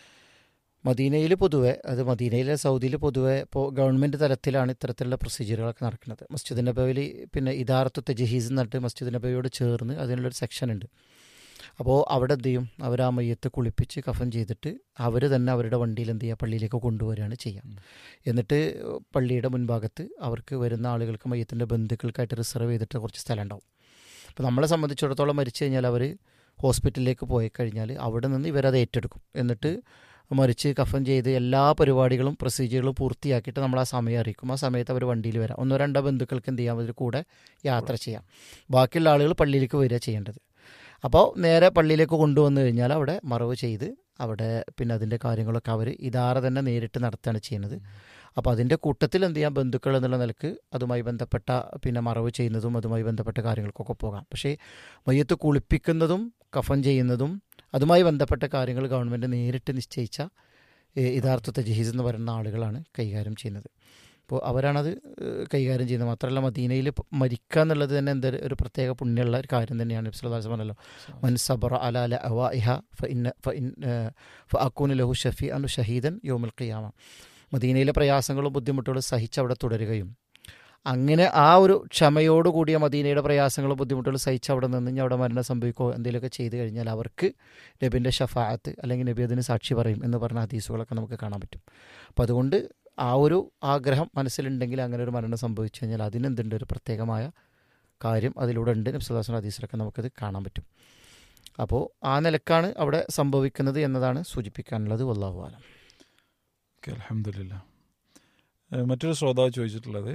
മദീനയിൽ പൊതുവെ അത് മദീനയിലെ സൗദിയിൽ പൊതുവെ ഇപ്പോൾ ഗവൺമെൻറ് തലത്തിലാണ് ഇത്തരത്തിലുള്ള പ്രൊസീജിയറുകളൊക്കെ നടക്കുന്നത് മസ്ജിദ് നബവിയിൽ പിന്നെ ഇദാറത്ത് തെജഹീസ് എന്നിട്ട് മസ്ജിദ് നബവിയോട് ചേർന്ന് അതിനുള്ളൊരു സെക്ഷൻ ഉണ്ട് അപ്പോൾ അവിടെ എന്ത് ചെയ്യും അവർ ആ മയ്യത്ത് കുളിപ്പിച്ച് കഫൻ ചെയ്തിട്ട് അവർ തന്നെ അവരുടെ വണ്ടിയിൽ എന്ത് ചെയ്യുക പള്ളിയിലേക്ക് കൊണ്ടുവരികയാണ് ചെയ്യുക ഉം. എന്നിട്ട് പള്ളിയുടെ മുൻഭാഗത്ത് അവർക്ക് വരുന്ന ആളുകൾക്ക് മയ്യത്തിൻ്റെ ബന്ധുക്കൾക്കായിട്ട് റിസർവ് ചെയ്തിട്ട് കുറച്ച് സ്ഥലം ഉണ്ടാവും അപ്പോൾ നമ്മളെ സംബന്ധിച്ചിടത്തോളം മരിച്ചു കഴിഞ്ഞാൽ അവർ ഹോസ്പിറ്റലിലേക്ക് പോയി കഴിഞ്ഞാൽ അവിടെ നിന്ന് ഇവരത് ഏറ്റെടുക്കും എന്നിട്ട് മരിച്ച് കഫൻ ചെയ്ത് എല്ലാ പരിപാടികളും പ്രൊസീജിയറുകളും പൂർത്തിയാക്കിയിട്ട് നമ്മൾ ആ സമയം അറിയിക്കും ആ സമയത്ത് അവർ വണ്ടിയിൽ വരാം ഒന്നോ രണ്ടോ ബന്ധുക്കൾക്ക് എന്ത് ചെയ്യാം അതിൽ കൂടെ യാത്ര ചെയ്യാം ബാക്കിയുള്ള ആളുകൾ പള്ളിയിലേക്ക് വരിക ചെയ്യേണ്ടത് അപ്പോൾ നേരെ പള്ളിയിലേക്ക് കൊണ്ടുവന്നു കഴിഞ്ഞാൽ അവിടെ മറവ് ചെയ്ത് അവിടെ പിന്നെ അതിൻ്റെ കാര്യങ്ങളൊക്കെ അവർ ഇതാറെ തന്നെ നേരിട്ട് നടത്തുകയാണ് ചെയ്യുന്നത് അപ്പോൾ അതിൻ്റെ കൂട്ടത്തിൽ എന്ത് ചെയ്യാം ബന്ധുക്കൾ എന്നുള്ള നിലക്ക് അതുമായി ബന്ധപ്പെട്ട പിന്നെ മറവ് ചെയ്യുന്നതും അതുമായി ബന്ധപ്പെട്ട കാര്യങ്ങൾക്കൊക്കെ പോകാം പക്ഷേ മയ്യത്ത് കുളിപ്പിക്കുന്നതും കഫൻ ചെയ്യുന്നതും അതുമായി ബന്ധപ്പെട്ട കാര്യങ്ങൾ ഗവൺമെൻറ് നേരിട്ട് നിശ്ചയിച്ച ഏ, യഥാർത്ഥത്തെ ജഹീസ് എന്ന് പറയുന്ന ആളുകളാണ് കൈകാര്യം ചെയ്യുന്നത് അപ്പോൾ അവരാണത് ഏഹ്, കൈകാര്യം ചെയ്യുന്നത് മാത്രമല്ല മദീനയിൽ പ- മരിക്കുക എന്നുള്ളത് തന്നെ എന്തൊരു ഒരു പ്രത്യേക പുണ്യമുള്ള ഒരു കാര്യം തന്നെയാണ് നബ്സുല്ലാസ് പറഞ്ഞല്ലോ മൻ സബറ അലാല അവാഇഹ ഫ ഇന്ന ഫ ഇൻ ഫ അക്കൂന് ലഹു ഷഫി അനു ഷഹീദൻ യോമുൽ ഖിയാമ മദീനയിലെ പ്രയാസങ്ങളും ബുദ്ധിമുട്ടുകളും സഹിച്ച് അവിടെ തുടരുകയും അങ്ങനെ ആ ഒരു ക്ഷമയോടുകൂടിയ മദീനയുടെ പ്രയാസങ്ങളും ബുദ്ധിമുട്ടുകളും സഹിച്ച് അവിടെ നിന്ന് ഇനി അവിടെ മരണം സംഭവിക്കുകയോ എന്തെങ്കിലുമൊക്കെ ചെയ്തു കഴിഞ്ഞാൽ അവർക്ക് നബിൻ്റെ ഷഫായത്ത് അല്ലെങ്കിൽ നബി അതിന് സാക്ഷി പറയും എന്ന് പറഞ്ഞ ഹദീസുകളൊക്കെ നമുക്ക് കാണാൻ പറ്റും അപ്പോൾ അതുകൊണ്ട് ആ ഒരു ആഗ്രഹം മനസ്സിലുണ്ടെങ്കിൽ അങ്ങനെ ഒരു മരണം സംഭവിച്ചു കഴിഞ്ഞാൽ അതിനെന്തുണ്ട് ഒരു പ്രത്യേകമായ കാര്യം അതിലൂടെ ഉണ്ട് നബ്സുല്ലാസ് ഹദീസിലൊക്കെ നമുക്കത് കാണാൻ പറ്റും അപ്പോൾ ആ നിലക്കാണ് അവിടെ സംഭവിക്കുന്നത് എന്നതാണ് സൂചിപ്പിക്കാനുള്ളത് വല്ലാഹു ആലം ഓക്കെ അലഹമില്ല മറ്റൊരു ശ്രോതാവ് ചോദിച്ചിട്ടുള്ളത്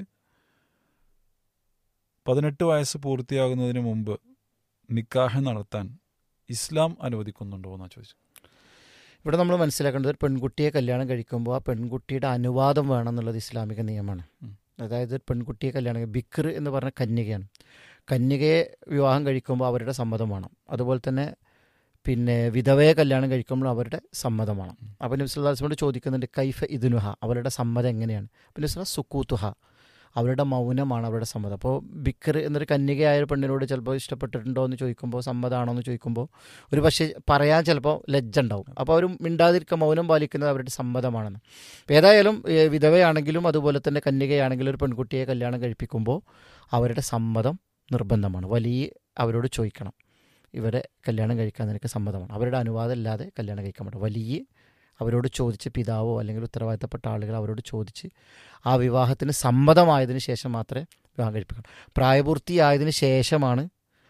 പതിനെട്ട് വയസ്സ് പൂർത്തിയാകുന്നതിന് മുമ്പ് നിക്കാഹ് നടത്താൻ ഇസ്ലാം അനുവദിക്കുന്നുണ്ടോ എന്നാണ് ചോദിച്ചു ഇവിടെ നമ്മൾ മനസ്സിലാക്കേണ്ടത് ഒരു പെൺകുട്ടിയെ കല്യാണം കഴിക്കുമ്പോൾ ആ പെൺകുട്ടിയുടെ അനുവാദം വേണം എന്നുള്ളത് ഇസ്ലാമിക നിയമമാണ് ഉം. അതായത് ഒരു പെൺകുട്ടിയെ കല്യാണം കഴി- ബിക്ർ എന്ന് പറഞ്ഞ കന്യകയാണ് കന്യകയെ വിവാഹം കഴിക്കുമ്പോൾ അവരുടെ സമ്മതം വേണം അതുപോലെ തന്നെ പിന്നെ വിധവയെ കല്യാണം കഴിക്കുമ്പോൾ അവരുടെ സമ്മതം വേണം അപ്പം നബ്സുല്ലാസ്മോട് ചോദിക്കുന്നുണ്ട് കൈഫ ഇദുനുഹ അവരുടെ സമ്മതം എങ്ങനെയാണ് അപ്പം നബ്സുല്ല സുക്കൂത്തുഹ അവരുടെ മൗനമാണ് അവരുടെ സമ്മതം അപ്പോൾ ബിക്കർ എന്നൊരു കന്യകയായ ഒരു പെണ്ണിനോട് ചിലപ്പോൾ ഇഷ്ടപ്പെട്ടിട്ടുണ്ടോ എന്ന് ചോദിക്കുമ്പോൾ സമ്മതമാണോ എന്ന് ചോദിക്കുമ്പോൾ ഒരു പക്ഷേ പറയാൻ ചിലപ്പോൾ ലജ്ജ ഉണ്ടാവും അപ്പോൾ അവർ മിണ്ടാതിരിക്കുക മൗനം പാലിക്കുന്നത് അവരുടെ സമ്മതമാണെന്ന് അപ്പോൾ ഏതായാലും ഏ, വിധവയാണെങ്കിലും അതുപോലെ തന്നെ കന്യകയാണെങ്കിലും ഒരു പെൺകുട്ടിയെ കല്യാണം കഴിപ്പിക്കുമ്പോൾ അവരുടെ സമ്മതം നിർബന്ധമാണ് വലിയ അവരോട് ചോദിക്കണം ഇവരെ കല്യാണം കഴിക്കാൻ നിനക്ക് സമ്മതമാണ് അവരുടെ അനുവാദം ഇല്ലാതെ കല്യാണം കഴിക്കാൻ പറ്റും വലിയ അവരോട് ചോദിച്ച് പിതാവോ അല്ലെങ്കിൽ ഉത്തരവാദിത്തപ്പെട്ട ആളുകൾ അവരോട് ചോദിച്ച് ആ വിവാഹത്തിന് സമ്മതമായതിനു ശേഷം മാത്രമേ വിവാഹം കഴിപ്പിക്കണം പ്രായപൂർത്തിയായതിനു ശേഷമാണ്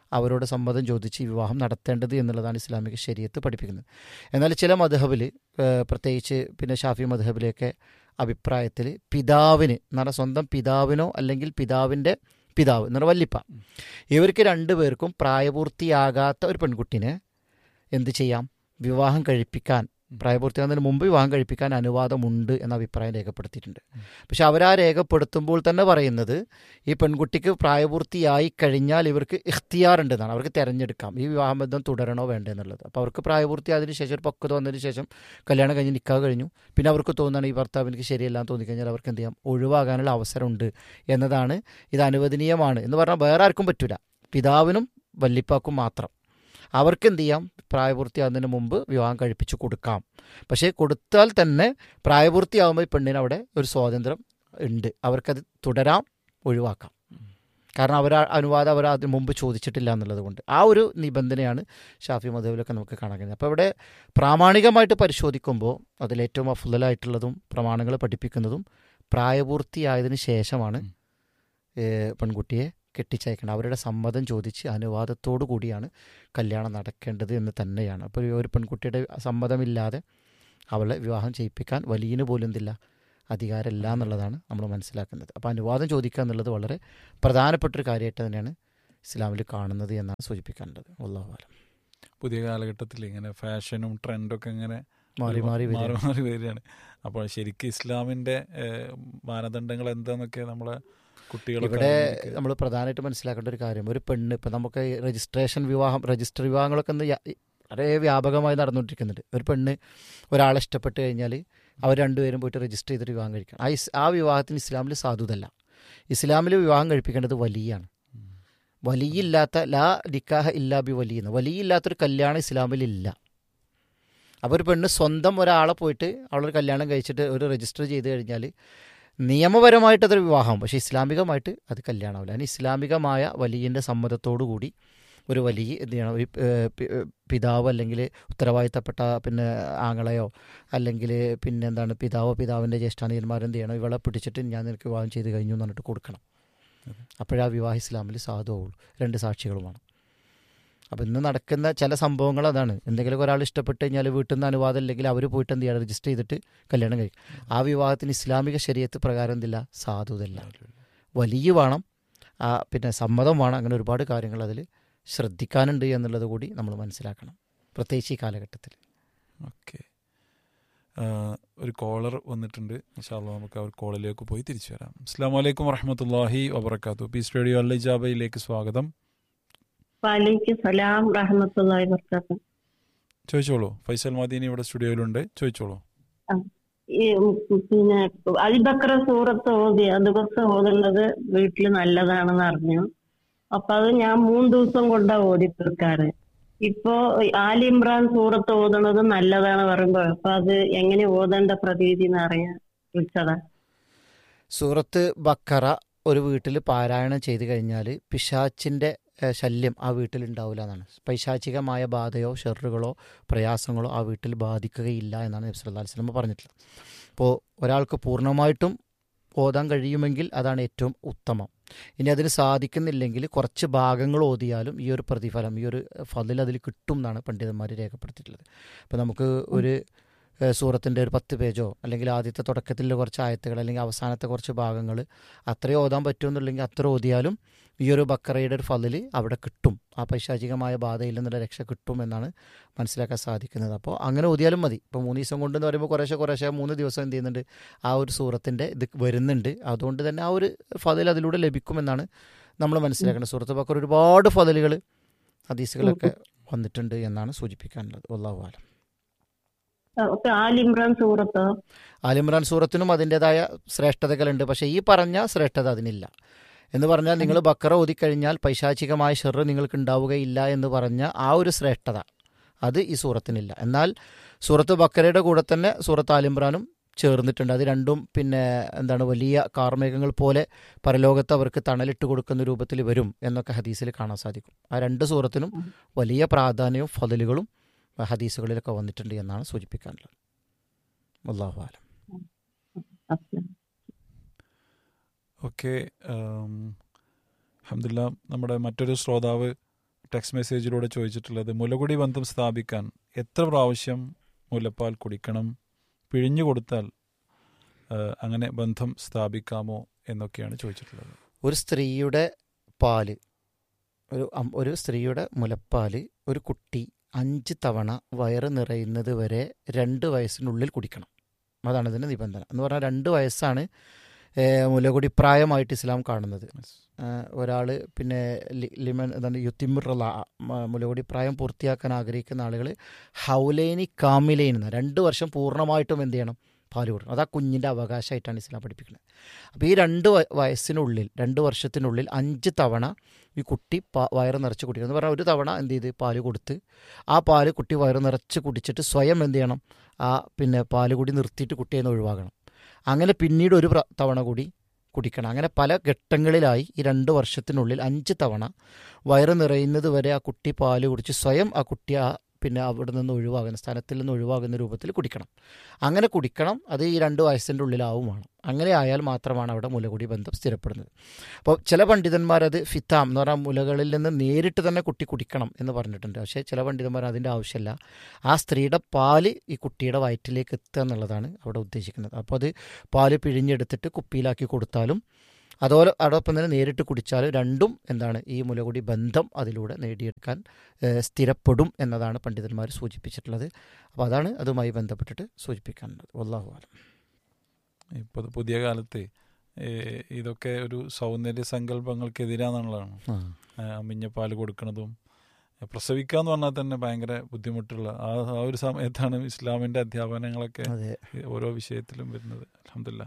അവരോട് സമ്മതം ചോദിച്ച് ഈ വിവാഹം നടത്തേണ്ടത് എന്നുള്ളതാണ് ഇസ്ലാമിക ശരീരത്ത് പഠിപ്പിക്കുന്നത് എന്നാൽ ചില മധഹബിൽ പ്രത്യേകിച്ച് പിന്നെ ഷാഫി മധഹബിലെയൊക്കെ അഭിപ്രായത്തിൽ പിതാവിന് എന്ന് പറഞ്ഞാൽ സ്വന്തം പിതാവിനോ അല്ലെങ്കിൽ പിതാവിൻ്റെ പിതാവ് എന്ന് പറഞ്ഞാൽ വല്ലിപ്പ ഇവർക്ക് രണ്ടുപേർക്കും പ്രായപൂർത്തിയാകാത്ത ഒരു പെൺകുട്ടിനെ എന്ത് ചെയ്യാം വിവാഹം കഴിപ്പിക്കാൻ പ്രായപൂർത്തിയാകുന്നതിന് മുമ്പ് വിവാഹം കഴിപ്പിക്കാൻ അനുവാദമുണ്ട് എന്ന അഭിപ്രായം രേഖപ്പെടുത്തിയിട്ടുണ്ട് പക്ഷെ അവരാ രേഖപ്പെടുത്തുമ്പോൾ തന്നെ പറയുന്നത് ഈ പെൺകുട്ടിക്ക് പ്രായപൂർത്തിയായി കഴിഞ്ഞാൽ ഇവർക്ക് ഇഖ്തിയാർ ഉണ്ടെന്നാണ് അവർക്ക് തിരഞ്ഞെടുക്കാം ഈ വിവാഹബന്ധം തുടരണോ വേണ്ടേ എന്നുള്ളത് അപ്പോൾ അവർക്ക് പ്രായപൂർത്തിയായതിനു ശേഷം ഒരു പക്വത വന്നതിന് ശേഷം കല്യാണം കഴിഞ്ഞ് നിൽക്കാൻ കഴിഞ്ഞു പിന്നെ അവർക്ക് തോന്നുകയാണ് ഈ ഭർത്താവ് എനിക്ക് ശരിയല്ലാന്ന് തോന്നിക്കഴിഞ്ഞാൽ അവർക്ക് എന്ത് ചെയ്യാം ഒഴിവാകാനുള്ള അവസരമുണ്ട് എന്നതാണ് ഇത് അനുവദനീയമാണ് എന്ന് പറഞ്ഞാൽ വേറെ ആർക്കും പറ്റൂല പിതാവിനും വല്ലിപ്പാക്കും മാത്രം അവർക്ക് എന്ത് ചെയ്യാം പ്രായപൂർത്തിയാകുന്നതിന് മുമ്പ് വിവാഹം കഴിപ്പിച്ചു കൊടുക്കാം പക്ഷേ കൊടുത്താൽ തന്നെ പ്രായപൂർത്തിയാകുമ്പോൾ ഈ പെണ്ണിന് അവിടെ ഒരു സ്വാതന്ത്ര്യം ഉണ്ട് അവർക്കത് തുടരാം ഒഴിവാക്കാം കാരണം അവർ അനുവാദം അവർ അതിന് മുമ്പ് ചോദിച്ചിട്ടില്ല എന്നുള്ളത് കൊണ്ട് ആ ഒരു നിബന്ധനയാണ് ഷാഫി മധുവിലൊക്കെ നമുക്ക് കാണാൻ കഴിയുന്നത് അപ്പോൾ ഇവിടെ പ്രാമാണികമായിട്ട് പരിശോധിക്കുമ്പോൾ അതിലേറ്റവും അഫുതലായിട്ടുള്ളതും പ്രമാണങ്ങൾ പഠിപ്പിക്കുന്നതും പ്രായപൂർത്തിയായതിനു ശേഷമാണ് ഏഹ്, പെൺകുട്ടിയെ കെട്ടിച്ചയക്കണം അവരുടെ സമ്മതം ചോദിച്ച് അനുവാദത്തോടു കൂടിയാണ് കല്യാണം നടക്കേണ്ടത് എന്ന് തന്നെയാണ് അപ്പോൾ ഈ ഒരു പെൺകുട്ടിയുടെ സമ്മതമില്ലാതെ അവളെ വിവാഹം ചെയ്യിപ്പിക്കാൻ വലിയന് പോലും എന്തില്ല അധികാരമില്ല എന്നുള്ളതാണ് നമ്മൾ മനസ്സിലാക്കുന്നത് അപ്പോൾ അനുവാദം ചോദിക്കുക എന്നുള്ളത് വളരെ പ്രധാനപ്പെട്ടൊരു കാര്യമായിട്ട് തന്നെയാണ് ഇസ്ലാമിൽ കാണുന്നത് എന്നാണ് സൂചിപ്പിക്കാനുള്ളത് ഉള്ളാഹുലം പുതിയ കാലഘട്ടത്തിൽ ഇങ്ങനെ ഫാഷനും ട്രെൻഡൊക്കെ ഇങ്ങനെ മാറി മാറി മാറി വരികയാണ്. മാറി വരികയാണ് അപ്പോൾ ശരിക്കും ഇസ്ലാമിന്റെ ഏഹ്, മാനദണ്ഡങ്ങൾ എന്താന്നൊക്കെ നമ്മളെ കുട്ടികളൊക്കെ ഇവിടെ അറിഞ്ഞിരിക്കുക. നമ്മൾ പ്രധാനമായിട്ട് മനസ്സിലാക്കേണ്ട ഒരു കാര്യം ഒരു പെണ്ണ് ഇപ്പം നമുക്ക് ഈ രജിസ്ട്രേഷൻ വിവാഹം രജിസ്റ്റർ വിവാഹങ്ങളൊക്കെ ഇന്ന് യ- വളരെ വ്യാപകമായി നടന്നുകൊണ്ടിരിക്കുന്നുണ്ട് ഒരു പെണ്ണ് ഒരാളെ ഇഷ്ടപ്പെട്ട് കഴിഞ്ഞാൽ അവർ രണ്ടുപേരും പോയിട്ട് രജിസ്റ്റർ ചെയ്തിട്ട് വിവാഹം കഴിക്കണം ആ ഇസ് ആ വിവാഹത്തിന് ഇസ്ലാമിൽ സാധുതല്ല ഇസ്ലാമിൽ വിവാഹം കഴിപ്പിക്കേണ്ടത് വലിയാണ് വലിയില്ലാത്ത ലാ നിക്കാഹ ഇല്ലാ ബി വലിയെന്ന് വലിയില്ലാത്തൊരു കല്യാണം ഇസ്ലാമിലില്ല അപ്പോൾ ഒരു പെണ്ണ് സ്വന്തം ഒരാളെ പോയിട്ട് അവളൊരു കല്യാണം കഴിച്ചിട്ട് ഒരു രജിസ്റ്റർ ചെയ്ത് കഴിഞ്ഞാൽ നിയമപരമായിട്ട് അതൊരു വിവാഹം പക്ഷേ ഇസ്ലാമികമായിട്ട് അത് കല്യാണമാവില്ല അതിന് ഇസ്ലാമികമായ വലിയൻ്റെ സമ്മതത്തോടു കൂടി ഒരു വലിയ എന്ത് ചെയ്യണം ഒരു ഏഹ്, പി- ഏഹ്, പിതാവ് അല്ലെങ്കിൽ ഉത്തരവാദിത്തപ്പെട്ട പിന്നെ ആങ്ങളെയോ അല്ലെങ്കിൽ പിന്നെ എന്താണ് പിതാവോ പിതാവിൻ്റെ ജ്യേഷ്ഠാനിയന്മാരെന്ത് ചെയ്യണം ഇവളെ പിടിച്ചിട്ട് ഞാൻ നിനക്ക് വിവാഹം ചെയ്ത് കഴിഞ്ഞു എന്ന് പറഞ്ഞിട്ട് കൊടുക്കണം അപ്പോഴാ വിവാഹ ഇസ്ലാമിൽ സാധുവുള്ളൂ രണ്ട് സാക്ഷികളുമാണ് അപ്പം ഇന്ന് നടക്കുന്ന ചില സംഭവങ്ങൾ അതാണ് എന്തെങ്കിലും ഒരാൾ ഇഷ്ടപ്പെട്ട് കഴിഞ്ഞാൽ വീട്ടിൽ നിന്ന് അനുവാദം ഇല്ലെങ്കിൽ അവർ പോയിട്ട് എന്ത് ചെയ്യണം രജിസ്റ്റർ ചെയ്തിട്ട് കല്യാണം കഴിക്കും ആ വിവാഹത്തിന് ഇസ്ലാമിക ശരീരത്ത് പ്രകാരം എന്തില്ല സാധുതല്ല വലിയ വേണം ആ പിന്നെ സമ്മതം വേണം അങ്ങനെ ഒരുപാട് കാര്യങ്ങൾ അതിൽ ശ്രദ്ധിക്കാനുണ്ട് എന്നുള്ളത് കൂടി നമ്മൾ മനസ്സിലാക്കണം പ്രത്യേകിച്ച് ഈ കാലഘട്ടത്തിൽ ഓക്കെ ഒരു കോളർ വന്നിട്ടുണ്ട് ഇൻഷാല്ലാ നമുക്ക് ആ ഒരു കോളിലേക്ക് പോയി തിരിച്ചു വരാം അസ്സാം വലൈക്കും വറഹമത്തല്ലാഹി വബർക്കാത്തു പീസ് റേഡിയോ അല്ല ജാബയിലേക്ക് സ്വാഗതം വാലേക്കും സലാം റഹമത്തുള്ളാഹി വർക്കാത്തു ചോദിച്ചോളൂ ഫൈസൽ മദീനി ഇവിടെ സ്റ്റുഡിയോയിലുണ്ട് ചോദിച്ചോളൂ ഈ ഉം പിന്നെ അൽബക്ര സൂറത്ത് ഓതി അത് ദിവസം ഓതുന്നത് വീട്ടിൽ നല്ലതാണെന്ന് അറിഞ്ഞു അപ്പൊ അത് ഞാൻ മൂന്ന് ദിവസം കൊണ്ടാ ഓതി തീർക്കാറ് ഇപ്പോ ആലി ഇമ്രാൻ സൂറത്ത് ഓതുന്നത് നല്ലതാണ് പറയുമ്പോ അപ്പൊ അത് എങ്ങനെ ഓതേണ്ട പ്രതീതി എന്ന് അറിയാൻ വിളിച്ചതാ സൂറത്ത് ബക്കറ ഒരു വീട്ടിൽ പാരായണം ചെയ്ത് കഴിഞ്ഞാൽ പിശാച്ചിൻ്റെ ഏഹ്, ശല്യം ആ വീട്ടിൽ ഉണ്ടാവില്ല എന്നാണ് പൈശാചികമായ ബാധയോ ഷെറുകളോ പ്രയാസങ്ങളോ ആ വീട്ടിൽ ബാധിക്കുകയില്ല എന്നാണ് നബി സല്ലല്ലാഹു അലൈഹി വസല്ലം പറഞ്ഞിട്ടുള്ളത് അപ്പോൾ ഒരാൾക്ക് പൂർണ്ണമായിട്ടും ഓതാൻ കഴിയുമെങ്കിൽ അതാണ് ഏറ്റവും ഉത്തമം ഇനി അതിന് സാധിക്കുന്നില്ലെങ്കിൽ കുറച്ച് ഭാഗങ്ങൾ ഓതിയാലും ഈ ഒരു പ്രതിഫലം ഈ ഒരു ഫതിൽ അതിൽ കിട്ടും എന്നാണ് പണ്ഡിതന്മാർ രേഖപ്പെടുത്തിയിട്ടുള്ളത് അപ്പോൾ നമുക്ക് ഒരു ഏഹ്, സൂറത്തിൻ്റെ ഒരു പത്ത് പേജോ അല്ലെങ്കിൽ ആദ്യത്തെ തുടക്കത്തിലെ കുറച്ച് ആയത്തുകൾ അല്ലെങ്കിൽ അവസാനത്തെ കുറച്ച് ഭാഗങ്ങൾ അത്രയും ഓതാൻ പറ്റുമെന്നുണ്ടെങ്കിൽ അത്ര ഓതിയാലും ഈ ഒരു ബക്കറയുടെ ഒരു ഫതിൽ അവിടെ കിട്ടും ആ പൈശാചികമായ ബാധയിൽ നിന്നുള്ള രക്ഷ കിട്ടും എന്നാണ് മനസ്സിലാക്കാൻ സാധിക്കുന്നത് അപ്പോൾ അങ്ങനെ ഓതിയാലും മതി ഇപ്പോൾ മൂന്ന് ദിവസം കൊണ്ടെന്ന് പറയുമ്പോൾ കുറേശ്ശെ കുറേശ്ശെ മൂന്ന് ദിവസം എന്ത് ചെയ്യുന്നുണ്ട് ആ ഒരു സൂറത്തിൻ്റെ ഇത് വരുന്നുണ്ട് അതുകൊണ്ട് തന്നെ ആ ഒരു ഫതിൽ അതിലൂടെ ലഭിക്കുമെന്നാണ് നമ്മൾ മനസ്സിലാക്കുന്നത് സൂറത്ത് ബക്കർ ഒരുപാട് ഫതിലുകൾ ഹദീസുകളൊക്കെ വന്നിട്ടുണ്ട് എന്നാണ് സൂചിപ്പിക്കാനുള്ളത് അള്ളാഹു ആലം അപ്പൊ ആലി ഇമ്രാൻ സൂറത്തോ ആലിമ്രാൻ സൂറത്തിനും അതിൻ്റെതായ ശ്രേഷ്ഠതകളുണ്ട് പക്ഷേ ഈ പറഞ്ഞ ശ്രേഷ്ഠത അതിനില്ല എന്ന് പറഞ്ഞാൽ നിങ്ങൾ ബക്കറ ഓതിക്കഴിഞ്ഞാൽ പൈശാചികമായ ഷെറ് നിങ്ങൾക്ക് ഉണ്ടാവുകയില്ല എന്ന് പറഞ്ഞ ആ ഒരു ശ്രേഷ്ഠത അത് ഈ സൂറത്തിനില്ല എന്നാൽ സൂറത്ത് ബക്കറയുടെ കൂടെ തന്നെ സൂറത്ത് ആലിമ്രാനും ചേർന്നിട്ടുണ്ട് അത് രണ്ടും പിന്നെ എന്താണ് വലിയ കാർമേഘങ്ങൾ പോലെ പരലോകത്ത് അവർക്ക് തണലിട്ട് കൊടുക്കുന്ന രൂപത്തിൽ വരും എന്നൊക്കെ ഹദീസിൽ കാണാൻ സാധിക്കും ആ രണ്ട് സൂറത്തിനും വലിയ പ്രാധാന്യവും ഫതലുകളും ഹദീസുകളിലൊക്കെ വന്നിട്ടുണ്ട് എന്നാണ് സൂചിപ്പിക്കാനുള്ളത് അള്ളാഹു ആലം അസ്സലാം. ഓക്കെ അഹമ്മദില്ല നമ്മുടെ മറ്റൊരു ശ്രോതാവ് ടെക്സ്റ്റ് മെസ്സേജിലൂടെ ചോദിച്ചിട്ടുള്ളത് മുലകുടി ബന്ധം സ്ഥാപിക്കാൻ എത്ര പ്രാവശ്യം മുലപ്പാൽ കുടിക്കണം പിഴിഞ്ഞു കൊടുത്താൽ ആ, അങ്ങനെ ബന്ധം സ്ഥാപിക്കാമോ എന്നൊക്കെയാണ് ചോദിച്ചിട്ടുള്ളത് ഒരു സ്ത്രീയുടെ പാല് ഒരു അം- ഒരു സ്ത്രീയുടെ മുലപ്പാല് ഒരു കുട്ടി അഞ്ച് തവണ വയറ് നിറയുന്നത് വരെ രണ്ട് വയസ്സിനുള്ളിൽ കുടിക്കണം അതാണ് ഇതിൻ്റെ നിബന്ധന എന്ന് പറഞ്ഞാൽ രണ്ട് വയസ്സാണ് ഏഹ്, മുലകുടി പ്രായമായിട്ട് ഇസ്ലാം കാണുന്നത് ഒരാൾ പിന്നെ ലി- ലിമൻ എന്താണ് യുത്തിമുറല മുലകുടി പ്രായം പൂർത്തിയാക്കാൻ ആഗ്രഹിക്കുന്ന ആളുകൾ ഹൗലൈനി കാമിലൈൻ എന്ന രണ്ട് വർഷം പൂർണ്ണമായിട്ടും എന്ത് ചെയ്യണം പാല് കൊടുക്കണം അത് ആ കുഞ്ഞിൻ്റെ അവകാശമായിട്ടാണ് ഇസ്ലാം പഠിപ്പിക്കുന്നത് അപ്പോൾ ഈ രണ്ട് വയ- വയസ്സിനുള്ളിൽ രണ്ട് വർഷത്തിനുള്ളിൽ അഞ്ച് തവണ ഈ കുട്ടി പാ വയറ് നിറച്ച് കുടിക്കണം എന്ന് പറഞ്ഞാൽ ഒരു തവണ എന്ത് ചെയ്ത് പാല് കൊടുത്ത് ആ പാല് കുട്ടി വയറ് നിറച്ച് കുടിച്ചിട്ട് സ്വയം എന്ത് ചെയ്യണം ആ പിന്നെ പാല് കൂടി നിർത്തിയിട്ട് കുട്ടിയെ നിന്ന് ഒഴിവാകണം അങ്ങനെ പിന്നീട് ഒരു പ്ര- തവണ കൂടി കുടിക്കണം അങ്ങനെ പല ഘട്ടങ്ങളിലായി ഈ രണ്ട് വർഷത്തിനുള്ളിൽ അഞ്ച് തവണ വയറ് നിറയുന്നത് വരെ ആ കുട്ടി പാല് കുടിച്ച് സ്വയം ആ കുട്ടി ആ പിന്നെ അവിടെ നിന്ന് ഒഴിവാകുന്ന സ്ഥലത്തിൽ നിന്ന് ഒഴിവാകുന്ന രൂപത്തിൽ കുടിക്കണം അങ്ങനെ കുടിക്കണം അത് ഈ രണ്ട് വയസ്സിൻ്റെ ഉള്ളിലാവും വേണം അങ്ങനെ ആയാൽ മാത്രമാണ് അവിടെ മുലകുടി ബന്ധം സ്ഥിരപ്പെടുന്നത് അപ്പോൾ ചില പണ്ഡിതന്മാരത് ഫിത്താം എന്ന് പറഞ്ഞാൽ മുലകളിൽ നിന്ന് നേരിട്ട് തന്നെ കുട്ടി കുടിക്കണം എന്ന് പറഞ്ഞിട്ടുണ്ട് പക്ഷേ ചില പണ്ഡിതന്മാർ അതിൻ്റെ ആവശ്യമില്ല ആ സ്ത്രീയുടെ പാല് ഈ കുട്ടിയുടെ വയറ്റിലേക്ക് എത്തുക എന്നുള്ളതാണ് അവിടെ ഉദ്ദേശിക്കുന്നത് അപ്പോൾ അത് പാല് പിഴിഞ്ഞെടുത്തിട്ട് കുപ്പിയിലാക്കി കൊടുത്താലും അതുപോലെ അതോടൊപ്പം തന്നെ നേരിട്ട് കുടിച്ചാലും രണ്ടും എന്താണ് ഈ മുലകുടി ബന്ധം അതിലൂടെ നേടിയെടുക്കാൻ ഏഹ്, സ്ഥിരപ്പെടും എന്നതാണ് പണ്ഡിതന്മാർ സൂചിപ്പിച്ചിട്ടുള്ളത് അപ്പോൾ അതാണ് അതുമായി ബന്ധപ്പെട്ടിട്ട് സൂചിപ്പിക്കാനുള്ളത് വല്ലാഹു ആലം ഇപ്പോൾ പുതിയ കാലത്ത് ഏ, ഇതൊക്കെ ഒരു സൗന്ദര്യ സങ്കല്പങ്ങൾക്കെതിരാന്നുള്ളതാണ് ആ ആ, അമ്മിഞ്ഞപ്പാൽ കൊടുക്കുന്നതും പ്രസവിക്കുക എന്ന് പറഞ്ഞാൽ തന്നെ ഭയങ്കര ബുദ്ധിമുട്ടുള്ള ആ ആ ഒരു സമയത്താണ് ഇസ്ലാമിൻ്റെ അധ്യാപനങ്ങളൊക്കെ അതെ ഓരോ വിഷയത്തിലും വരുന്നത് അലഹമില്ല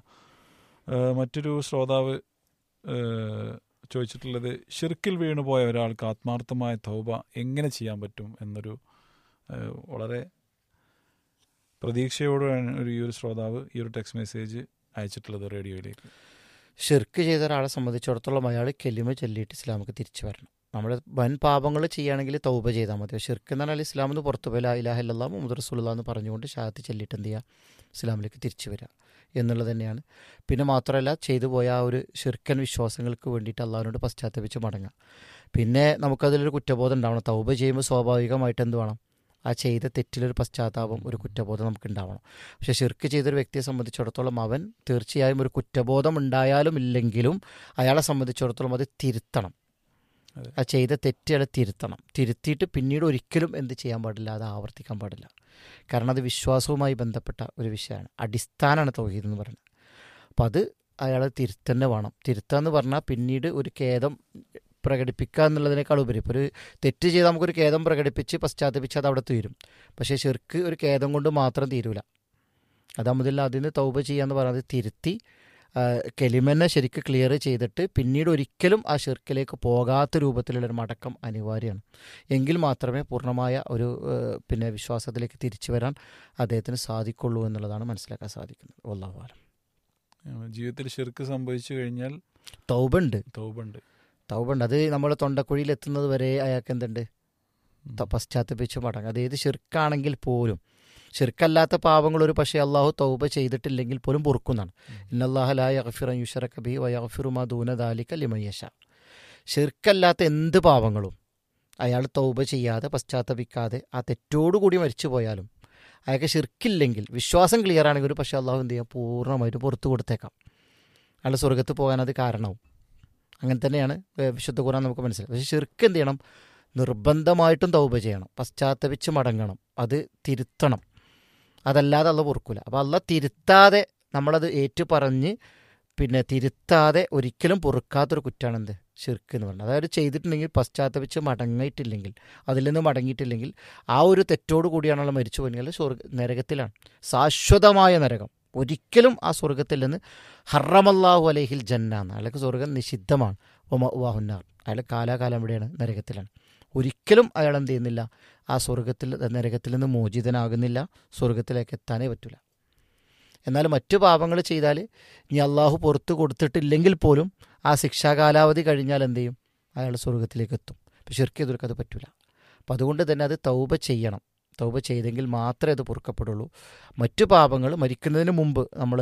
മറ്റൊരു ശ്രോതാവ് ഏ, ചോദിച്ചിട്ടുള്ളത് ഷിർക്കിൽ വീണുപോയ ഒരാൾക്ക് ആത്മാർത്ഥമായ തൗബ എങ്ങനെ ചെയ്യാൻ പറ്റും എന്നൊരു ഏ, വളരെ പ്രതീക്ഷയോടെയാണ് ഒരു ഈ ഒരു ശ്രോതാവ് ഈ ഒരു ടെക്സ്റ്റ് മെസ്സേജ് അയച്ചിട്ടുള്ളത് റേഡിയോയിലേക്ക് ഷിർക്ക് ചെയ്ത ഒരാളെ സംബന്ധിച്ചിടത്തോളം അയാൾ കെലിമ ചൊല്ലിയിട്ട് ഇസ്ലാമിക്ക് തിരിച്ചു വരണം നമ്മൾ വൻ പാപങ്ങൾ ചെയ്യുകയാണെങ്കിൽ തൗബ ചെയ്താൽ മതി ഷിർക്ക് എന്ന് പറഞ്ഞാൽ ഇസ്ലാം എന്ന് പുറത്തു പോയി ഇലാഹ ഇല്ലാ മുഹമ്മദ് റസൂലുള്ള എന്ന് പറഞ്ഞുകൊണ്ട് ഷാഹത്ത് ചൊല്ലിയിട്ട് എന്ത് ചെയ്യുക ഇസ്ലാമിലേക്ക് തിരിച്ചു വരിക എന്നുള്ളത് തന്നെയാണ് പിന്നെ മാത്രമല്ല ചെയ്തു പോയ ആ ഒരു ഷിർക്കൻ വിശ്വാസങ്ങൾക്ക് വേണ്ടിയിട്ട് അള്ളാഹിനോട് പശ്ചാത്തപിച്ച് മടങ്ങുക പിന്നെ നമുക്കതിലൊരു കുറ്റബോധം ഉണ്ടാവണം തൗബ ചെയ്യുമ്പോൾ സ്വാഭാവികമായിട്ട് എന്ത് വേണം ആ ചെയ്ത തെറ്റിലൊരു പശ്ചാത്താപം ഒരു കുറ്റബോധം നമുക്ക് ഉണ്ടാവണം പക്ഷെ ഷിർക്ക് ചെയ്തൊരു വ്യക്തിയെ സംബന്ധിച്ചിടത്തോളം അവൻ തീർച്ചയായും ഒരു കുറ്റബോധം ഉണ്ടായാലും ഇല്ലെങ്കിലും അയാളെ സംബന്ധിച്ചിടത്തോളം അത് തിരുത്തണം അതെ. ആ ചെയ്ത തെറ്റുകളെ തിരുത്തണം തിരുത്തിയിട്ട് പിന്നീട് ഒരിക്കലും എന്ത് ചെയ്യാൻ പാടില്ല അത് ആവർത്തിക്കാൻ പാടില്ല കാരണം അത് വിശ്വാസവുമായി ബന്ധപ്പെട്ട ഒരു വിഷയമാണ് അടിസ്ഥാനമാണ് തൗഹീദ് എന്ന് പറയുന്നത് അപ്പം അത് അയാൾ തിരുത്തന്നെ വേണം തിരുത്തുക എന്ന് പറഞ്ഞാൽ പിന്നീട് ഒരു ഖേദം പ്രകടിപ്പിക്കുക എന്നുള്ളതിനേക്കാൾ ഉപരി ഇപ്പോൾ ഒരു തെറ്റ് ചെയ്ത് നമുക്കൊരു ഖേദം പ്രകടിപ്പിച്ച് പശ്ചാത്തപിച്ച് അത് അവിടെ തീരും പക്ഷേ ശിർക്ക് ഒരു ഖേദം കൊണ്ട് മാത്രം തീരൂല അതാമതില്ല അതിന് തൗബ ചെയ്യാന്ന് പറയുന്നത് തിരുത്തി ആ, കെലിമനെ ശരിക്ക് ക്ലിയർ ചെയ്തിട്ട് പിന്നീട് ഒരിക്കലും ആ ഷിർക്കിലേക്ക് പോകാത്ത രൂപത്തിലുള്ളൊരു മടക്കം അനിവാര്യമാണ് എങ്കിൽ മാത്രമേ പൂർണ്ണമായ ഒരു ആ, പിന്നെ വിശ്വാസത്തിലേക്ക് തിരിച്ചു വരാൻ അദ്ദേഹത്തിന് സാധിക്കുള്ളൂ എന്നുള്ളതാണ് മനസ്സിലാക്കാൻ സാധിക്കുന്നത് ഒല്ലാവാലം ജീവിതത്തിൽ ഷിർക്ക് സംഭവിച്ചു കഴിഞ്ഞാൽ തൗബ ഉണ്ട് തൗബുണ്ട് തൗബ ഉണ്ട് അത് നമ്മൾ തൊണ്ടക്കുഴിയിൽ എത്തുന്നത് വരെ അയാൾക്ക് എന്തുണ്ട് ത- പശ്ചാത്തപിച്ച് മടങ്ങും അത് ഏത് ഷിർക്കാണെങ്കിൽ പോലും ഷിർക്കല്ലാത്ത പാപങ്ങൾ ഒരു പക്ഷേ അള്ളാഹു തൗബ ചെയ്തിട്ടില്ലെങ്കിൽ പോലും പൊറുക്കുന്നതാണ് ഇന്നല്ലാഹലായ യഗ്ഫിറൻ യുഷറക ബി വയഗ്ഫിറുമാ ദൂന ദാലിക ലിമയ്യഷ ഷിർക്കല്ലാത്ത എന്ത് പാപങ്ങളും അയാൾ തൗബ ചെയ്യാതെ പശ്ചാത്തപിക്കാതെ ആ തെറ്റോടുകൂടി മരിച്ചു പോയാലും അയാൾക്ക് ഷിർക്കില്ലെങ്കിൽ വിശ്വാസം ക്ലിയർ ആണെങ്കിൽ ഒരു പക്ഷേ അള്ളാഹു എന്ത് ചെയ്യാം പൂർണ്ണമായിട്ട് പുറത്തു കൊടുത്തേക്കാം അയാൾ സ്വർഗത്ത് പോകാൻ അത് കാരണവും അങ്ങനെ തന്നെയാണ് ഏഹ്, വിശുദ്ധ ഖുറാൻ നമുക്ക് മനസ്സിലാവും പക്ഷേ ഷിർക്ക് എന്ത് ചെയ്യണം നിർബന്ധമായിട്ടും തൗബ ചെയ്യണം പശ്ചാത്തപിച്ച് മടങ്ങണം അത് തിരുത്തണം അതല്ലാതെ അല്ല പൊറുക്കൂല അപ്പോൾ അല്ല തിരുത്താതെ നമ്മളത് ഏറ്റു പറഞ്ഞ് പിന്നെ തിരുത്താതെ ഒരിക്കലും പൊറുക്കാത്തൊരു കുറ്റാണ് എന്ത് ഷിർക്ക് എന്ന് പറയുന്നത് അതായത് ചെയ്തിട്ടുണ്ടെങ്കിൽ പശ്ചാത്തപിച്ച് മടങ്ങിയിട്ടില്ലെങ്കിൽ അതിൽ നിന്ന് മടങ്ങിയിട്ടില്ലെങ്കിൽ ആ ഒരു തെറ്റോട് കൂടിയാണല്ലോ മരിച്ചു പോയെങ്കിൽ സ്വർഗ നരകത്തിലാണ് ശാശ്വതമായ നരകം ഒരിക്കലും ആ സ്വർഗത്തിൽ നിന്ന് ഹറമല്ലാഹു അലൈഹിൽ ജന്ന എന്ന് അയാൾക്ക് സ്വർഗം നിഷിദ്ധമാണ് വാഹുന്നാർ അയാൾ കാലാകാലം എവിടെയാണ് നരകത്തിലാണ് ഒരിക്കലും അയാൾ എന്ത് ചെയ്യുന്നില്ല ആ സ്വർഗത്തിൽ നരകത്തിൽ നിന്ന് മോചിതനാകുന്നില്ല സ്വർഗത്തിലേക്ക് എത്താനേ പറ്റില്ല എന്നാൽ മറ്റു പാപങ്ങൾ ചെയ്താൽ ഇനി അള്ളാഹു പുറത്തു കൊടുത്തിട്ടില്ലെങ്കിൽ പോലും ആ ശിക്ഷാ കാലാവധി കഴിഞ്ഞാൽ എന്ത് ചെയ്യും അയാൾ സ്വർഗത്തിലേക്ക് എത്തും പക്ഷെ ശരിക്കും എതിർക്ക് അത് പറ്റില്ല അപ്പം അതുകൊണ്ട് തന്നെ അത് തൗബ ചെയ്യണം തൗബ ചെയ്തെങ്കിൽ മാത്രമേ അത് പൊറുക്കപ്പെടുള്ളൂ മറ്റു പാപങ്ങൾ മരിക്കുന്നതിന് മുമ്പ് നമ്മൾ